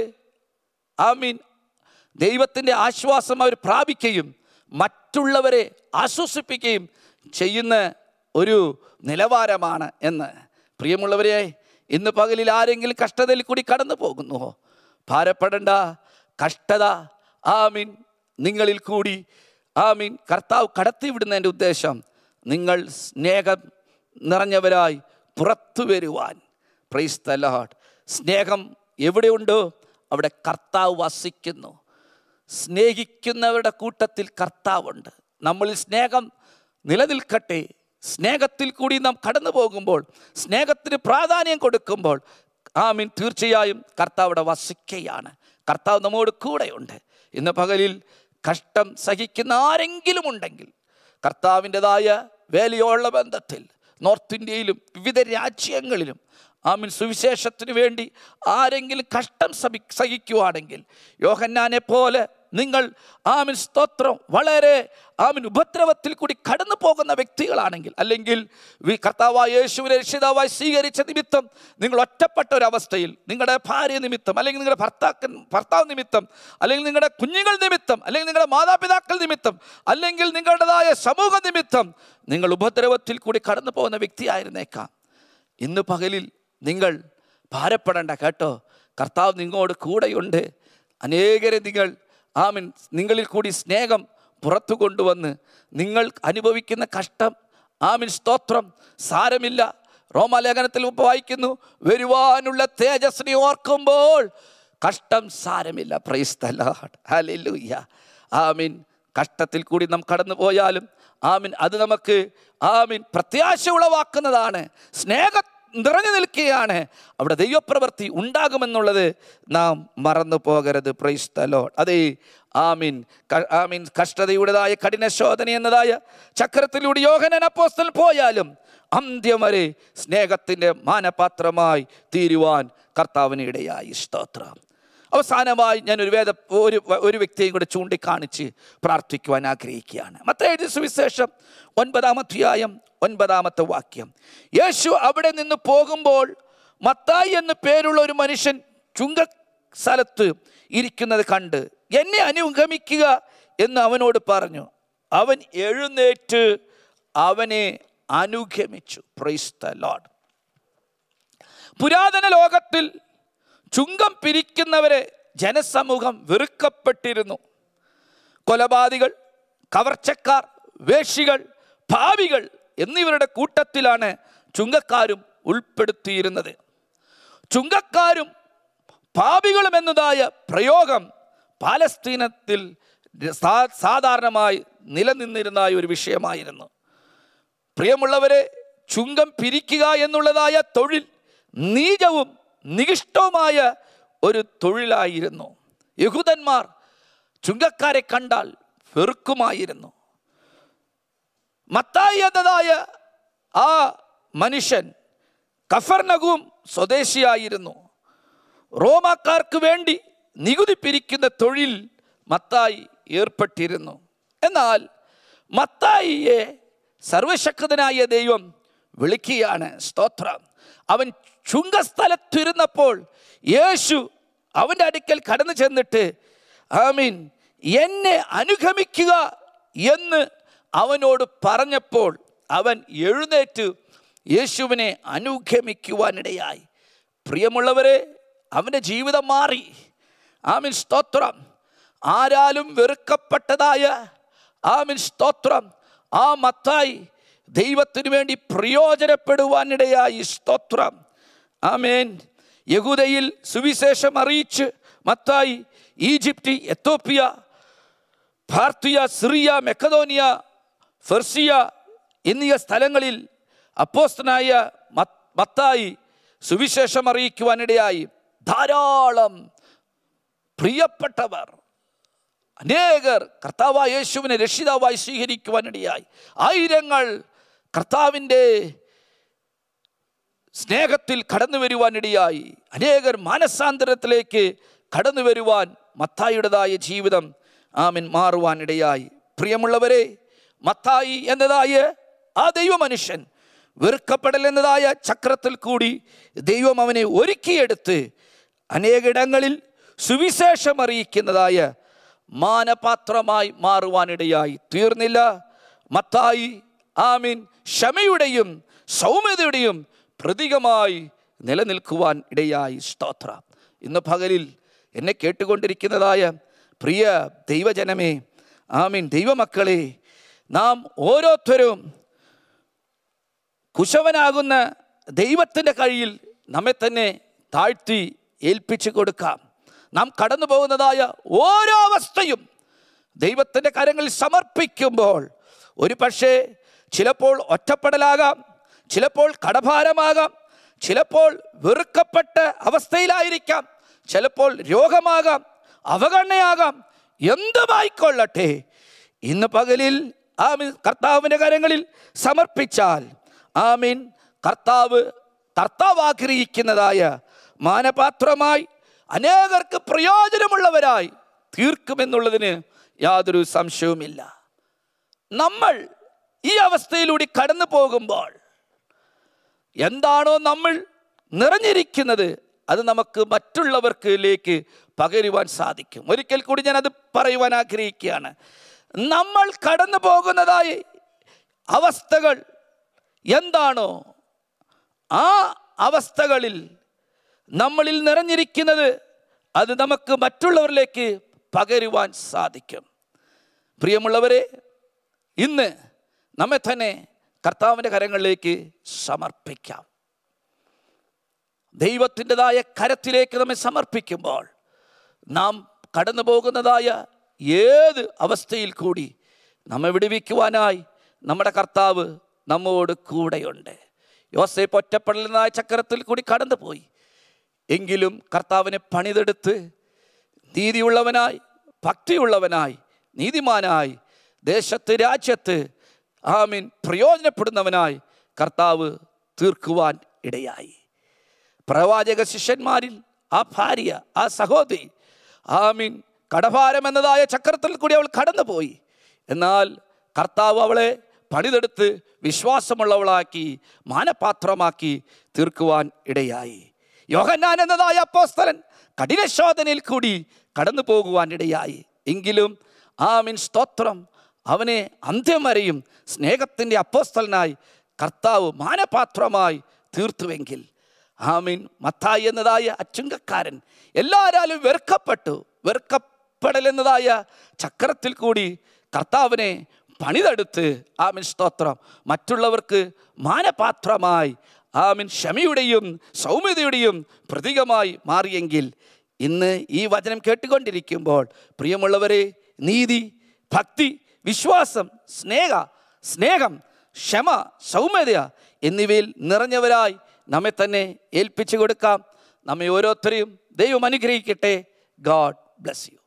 ആ മീൻ ദൈവത്തിൻ്റെ ആശ്വാസം അവർ പ്രാപിക്കുകയും മറ്റുള്ളവരെ ആശ്വസിപ്പിക്കുകയും ചെയ്യുന്ന ഒരു നിലവാരമാണ് എന്ന് പ്രിയമുള്ളവരെ ഇന്ന് പകലിൽ ആരെങ്കിലും കഷ്ടതയിൽ കൂടി കടന്നു പോകുന്നുവോ ഭാരപ്പെടേണ്ട കഷ്ടത ആമീൻ നിങ്ങളിൽ കൂടി ആമീൻ കർത്താവ് കടത്തിവിടുന്നതിൻ്റെ ഉദ്ദേശം നിങ്ങൾ സ്നേഹം നിറഞ്ഞവരായി പുറത്തു വരുവാൻ പ്രൈസ് ദ ലോർഡ് സ്നേഹം എവിടെയുണ്ടോ അവിടെ കർത്താവ് വസിക്കുന്നു സ്നേഹിക്കുന്നവരുടെ കൂട്ടത്തിൽ കർത്താവുണ്ട് നമ്മളിൽ സ്നേഹം നിലനിൽക്കട്ടെ സ്നേഹത്തിൽ കൂടി നാം കടന്നു പോകുമ്പോൾ സ്നേഹത്തിന് പ്രാധാന്യം കൊടുക്കുമ്പോൾ ആമീൻ തീർച്ചയായും കർത്താവ് അവിടെ വസിക്കുകയാണ് കർത്താവ് നമ്മോട് കൂടെയുണ്ട് ഇന്ന് പകലിൽ കഷ്ടം സഹിക്കുന്ന ആരെങ്കിലും ഉണ്ടെങ്കിൽ കർത്താവിൻ്റെതായ വേലയോളം ബന്ധത്തിൽ നോർത്ത് ഇന്ത്യയിലും വിവിധ രാജ്യങ്ങളിലും ആമിൻ സുവിശേഷത്തിന് വേണ്ടി ആരെങ്കിലും കഷ്ടം സഭി സഹിക്കുവാണെങ്കിൽ യോഹന്നാനെ പോലെ നിങ്ങൾ ആമിൻ സ്തോത്രം വളരെ ആമിൻ ഉപദ്രവത്തിൽ കൂടി കടന്നു പോകുന്ന വ്യക്തികളാണെങ്കിൽ അല്ലെങ്കിൽ വി- കർത്താവായ യേശുവിനെ രക്ഷിതാവായി സ്വീകരിച്ച നിമിത്തം നിങ്ങൾ ഒറ്റപ്പെട്ട ഒരവസ്ഥയിൽ നിങ്ങളുടെ ഭാര്യ നിമിത്തം അല്ലെങ്കിൽ നിങ്ങളുടെ ഭർത്താക്കൻ ഭർത്താവ് നിമിത്തം അല്ലെങ്കിൽ നിങ്ങളുടെ കുഞ്ഞുങ്ങൾ നിമിത്തം അല്ലെങ്കിൽ നിങ്ങളുടെ മാതാപിതാക്കൾ നിമിത്തം അല്ലെങ്കിൽ നിങ്ങളുടേതായ സമൂഹ നിമിത്തം നിങ്ങൾ ഉപദ്രവത്തിൽ കൂടി കടന്നു പോകുന്ന വ്യക്തിയായിരുന്നേക്കാം ഇന്ന് പകലിൽ നിങ്ങൾ ഭാരപ്പെടേണ്ട കേട്ടോ കർത്താവ് നിങ്ങളോട് കൂടെയുണ്ട് അനേകരെ നിങ്ങൾ ആമിൻ നിങ്ങളിൽ കൂടി സ്നേഹം പുറത്തു കൊണ്ടുവന്ന് നിങ്ങൾ അനുഭവിക്കുന്ന കഷ്ടം ആമിൻ സ്തോത്രം സാരമില്ല റോമാലേഖനത്തിൽ ഉപ്പ് വായിക്കുന്നു വരുവാനുള്ള തേജസ്സിനെ ഓർക്കുമ്പോൾ കഷ്ടം സാരമില്ല praise the lord hallelujah amen കഷ്ടത്തിൽ കൂടി നാം കടന്നു പോയാലും ആമീൻ അത് നമുക്ക് ആമീൻ പ്രത്യാശ ഉളവാക്കുന്നതാണ് സ്നേഹ നിറഞ്ഞു നിൽക്കുകയാണ് അവിടെ ദൈവപ്രവൃത്തി ഉണ്ടാകുമെന്നുള്ളത് നാം മറന്നു പോകരുത് പ്രൈസ് ദ ലോർഡ് അതേ ആമീൻ ക- ആമീൻ കഷ്ടതയുടേതായ കഠിന ശോധന എന്നതായ ചക്രത്തിലൂടെ യോഹനൻ അപ്പോസ്തലൻ പോയാലും അന്ത്യം വരെ സ്നേഹത്തിൻ്റെ മാനപാത്രമായി തീരുവാൻ കർത്താവിന് ഇടയായി സ്തോത്രം അവസാനമായി ഞാൻ ഒരു വേദ ഒരു ഒരു വ്യക്തിയെയും കൂടെ ചൂണ്ടിക്കാണിച്ച് പ്രാർത്ഥിക്കുവാൻ ആഗ്രഹിക്കുകയാണ് മത്തയുടെ സുവിശേഷം ഒൻപതാം അധ്യായം ഒൻപതാമത്തെ വാക്യം യേശു അവിടെ നിന്ന് പോകുമ്പോൾ മത്തായി എന്ന് പേരുള്ള ഒരു മനുഷ്യൻ ചുങ്ക സ്ഥലത്ത് ഇരിക്കുന്നത് കണ്ട് എന്നെ അനുഗമിക്കുക എന്ന് അവനോട് പറഞ്ഞു അവൻ എഴുന്നേറ്റ് അവനെ അനുഗമിച്ചു പ്രൈസ് ദ ലോഡ് പുരാതന ലോകത്തിൽ ചുങ്കം പിരിക്കുന്നവരെ ജനസമൂഹം വെറുക്കപ്പെട്ടിരുന്നു കൊലപാതകൾ കവർച്ചക്കാർ വേഷികൾ ഭാവികൾ എന്നിവരുടെ കൂട്ടത്തിലാണ് ചുങ്കക്കാരും ഉൾപ്പെടുത്തിയിരുന്നത് ചുങ്കക്കാരും പാപികളും എന്നതായ പ്രയോഗം പാലസ്തീനത്തിൽ സാ- സാധാരണമായി നിലനിന്നിരുന്ന ഒരു വിഷയമായിരുന്നു പ്രിയമുള്ളവരെ ചുങ്കം പിരിക്കുക എന്നുള്ളതായ തൊഴിൽ നീചവും നികിഷ്ടവുമായ ഒരു തൊഴിലായിരുന്നു യഹൂദന്മാർ ചുങ്കക്കാരെ കണ്ടാൽ വെറുക്കുമായിരുന്നു മത്തായി എന്നതായ ആ മനുഷ്യൻ കഫർനഗും സ്വദേശിയായിരുന്നു റോമാക്കാർക്ക് വേണ്ടി നികുതി പിരിക്കുന്ന തൊഴിൽ മത്തായി ഏർപ്പെട്ടിരുന്നു എന്നാൽ മത്തായിയെ സർവശക്തനായ ദൈവം വിളിക്കുകയാണ് സ്തോത്രം അവൻ ചുങ്കസ്ഥലത്തിരുന്നപ്പോൾ യേശു അവൻ്റെ അടുക്കൽ കടന്നു ചെന്നിട്ട് ആമീൻ എന്നെ അനുഗമിക്കുക എന്ന് അവനോട് പറഞ്ഞപ്പോൾ അവൻ എഴുന്നേറ്റ് യേശുവിനെ അനുഗമിക്കുവാനിടയായി പ്രിയമുള്ളവരെ അവൻ്റെ ജീവിതം മാറി ആമിൻ സ്തോത്രം ആരാലും വെറുക്കപ്പെട്ടതായ ആമിൻ സ്തോത്രം ആ മത്തായി ദൈവത്തിനു വേണ്ടി പ്രയോജനപ്പെടുവാനിടയായി സ്തോത്രം ആമേൻ യഹൂദയിൽ സുവിശേഷം അറിയിച്ച് Mathai Egypt Ethiopia Parthia Syria Macedonia Persia എന്നീ സ്ഥലങ്ങളിൽ അപ്പോസ്തനായ മത്ത്- മത്തായി സുവിശേഷം അറിയിക്കുവാനിടയായി ധാരാളം പ്രിയപ്പെട്ടവർ അനേകർ കർത്താവായ യേശുവിനെ രക്ഷിതാവായി സ്വീകരിക്കുവാനിടയായി ആയിരങ്ങൾ കർത്താവിൻ്റെ സ്നേഹത്തിൽ കടന്നു വരുവാനിടയായി അനേകർ മാനസാന്തരത്തിലേക്ക് കടന്നു വരുവാൻ മത്തായിയുടേതായ ജീവിതം ആമിൻ മാറുവാനിടയായി പ്രിയമുള്ളവരെ മത്തായി എന്നതായ ആ ദൈവമനുഷ്യൻ വെറുക്കപ്പെടൽ എന്നതായ ചക്രത്തിൽ കൂടി ദൈവം അവനെ ഒരുക്കിയെടുത്ത് അനേകിടങ്ങളിൽ സുവിശേഷം അറിയിക്കുന്നതായ മാനപാത്രമായി മാറുവാനിടയായി തീർന്നില്ല മത്തായി ആമീൻ ക്ഷമയുടെയും സൗമ്യതയുടെയും പ്രതീകമായി നിലനിൽക്കുവാൻ ഇടയായി സ്തോത്ര ഇന്ന് പകലിൽ എന്നെ കേട്ടുകൊണ്ടിരിക്കുന്നതായ പ്രിയ ദൈവജനമേ ആമീൻ ദൈവമക്കളെ നാം ഓരോരുത്തരും കുശവനാകുന്ന ദൈവത്തിൻ്റെ കയ്യിൽ നമ്മെ തന്നെ താഴ്ത്തി ഏൽപ്പിച്ചു കൊടുക്കാം നാം കടന്നു പോകുന്നതായ ഓരോ അവസ്ഥയും ദൈവത്തിൻ്റെ കരങ്ങളിൽ സമർപ്പിക്കുമ്പോൾ ഒരു പക്ഷേ ചിലപ്പോൾ ഒറ്റപ്പെടലാകാം ചിലപ്പോൾ കടഭാരമാകാം ചിലപ്പോൾ വെറുക്കപ്പെട്ട അവസ്ഥയിലായിരിക്കാം ചിലപ്പോൾ രോഗമാകാം അവഗണനയാകാം എന്തുമായിക്കൊള്ളട്ടെ ഇന്ന് പകലിൽ ആമീൻ കർത്താവിൻ്റെ കരങ്ങളിൽ സമർപ്പിച്ചാൽ ആമീൻ കർത്താവ് കർത്താവ് ആഗ്രഹിക്കുന്നതായ മാനപാത്രമായി അനേകർക്ക് പ്രയോജനമുള്ളവരായി തീർക്കുമെന്നുള്ളതിന് യാതൊരു സംശയവുമില്ല നമ്മൾ ഈ അവസ്ഥയിലൂടെ കടന്നു പോകുമ്പോൾ എന്താണോ നമ്മൾ നിറഞ്ഞിരിക്കുന്നത് അത് നമുക്ക് മറ്റുള്ളവർക്കിലേക്ക് പകരുവാൻ സാധിക്കും ഒരിക്കൽ കൂടി ഞാൻ അത് പറയുവാൻ ആഗ്രഹിക്കുകയാണ് നമ്മൾ കടന്നു പോകുന്നതായ അവസ്ഥകൾ എന്താണോ ആ അവസ്ഥകളിൽ നമ്മളിൽ നിറഞ്ഞിരിക്കുന്നത് അത് നമുക്ക് മറ്റുള്ളവരിലേക്ക് പകരുവാൻ സാധിക്കും പ്രിയമുള്ളവരെ ഇന്ന് നമ്മെ തന്നെ കർത്താവിൻ്റെ കരങ്ങളിലേക്ക് സമർപ്പിക്കാം ദൈവത്തിൻ്റെതായ കരത്തിലേക്ക് നമ്മെ സമർപ്പിക്കുമ്പോൾ നാം കടന്നു പോകുന്നതായ ഏത് അവസ്ഥയിൽ കൂടി നമ്മെ വിടുവിക്കുവാനായി നമ്മുടെ കർത്താവ് നമ്മോട് കൂടെയുണ്ട് യോസേപ്പ് ഒറ്റപ്പെടലുന്നതായ ചക്രത്തിൽ കൂടി കടന്നുപോയി എങ്കിലും കർത്താവിനെ പണിതെടുത്ത് നീതിയുള്ളവനായി ഭക്തിയുള്ളവനായി നീതിമാനായി ദേശത്ത് രാജ്യത്ത് ആമീൻ പ്രയോജനപ്പെടുന്നവനായി കർത്താവ് തീർക്കുവാൻ ഇടയായി പ്രവാചക ശിഷ്യന്മാരിൽ ആ ഭാര്യ ആ സഹോദരി ആമീൻ കടഭാരം എന്നതായ ചക്രത്തിൽ കൂടി അവൾ കടന്നുപോയി എന്നാൽ കർത്താവ് അവളെ പണിതെടുത്ത് വിശ്വാസമുള്ളവളാക്കി മാനപാത്രമാക്കി തീർക്കുവാൻ ഇടയായി യോഹന്നാൻ എന്നതായ അപ്പോസ്തലൻ കഠിനശോധനയിൽ കൂടി കടന്നു പോകുവാൻ ഇടയായി എങ്കിലും ആമീൻ സ്തോത്രം അവനെ അന്ത്യം വരെയും സ്നേഹത്തിൻ്റെ അപ്പോസ്തലനായി കർത്താവ് മാനപാത്രമായി തീർത്തുവെങ്കിൽ ആമീൻ മത്തായി എന്നതായ അച്ചുങ്കക്കാരൻ എല്ലാവരാലും വെറുക്കപ്പെട്ടു വെറുക്കപ്പെടൽ എന്നതായ ചക്രത്തിൽ കൂടി കർത്താവിനെ പണിതെടുത്ത് ആമിൻ സ്തോത്രം മറ്റുള്ളവർക്ക് മാനപാത്രമായി ആമിൻ ക്ഷമയുടെയും സൗമ്യതയുടെയും പ്രതീകമായി മാറിയെങ്കിൽ ഇന്ന് ഈ വചനം കേട്ടുകൊണ്ടിരിക്കുമ്പോൾ പ്രിയമുള്ളവരെ നീതി ഭക്തി വിശ്വാസം സ്നേഹ സ്നേഹം ക്ഷമ സൗമ്യത എന്നിവയിൽ നിറഞ്ഞവരായി നമ്മെ തന്നെ ഏൽപ്പിച്ചു കൊടുക്കാം നമ്മെ ഓരോരുത്തരെയും ദൈവം അനുഗ്രഹിക്കട്ടെ ഗാഡ് ബ്ലസ് യു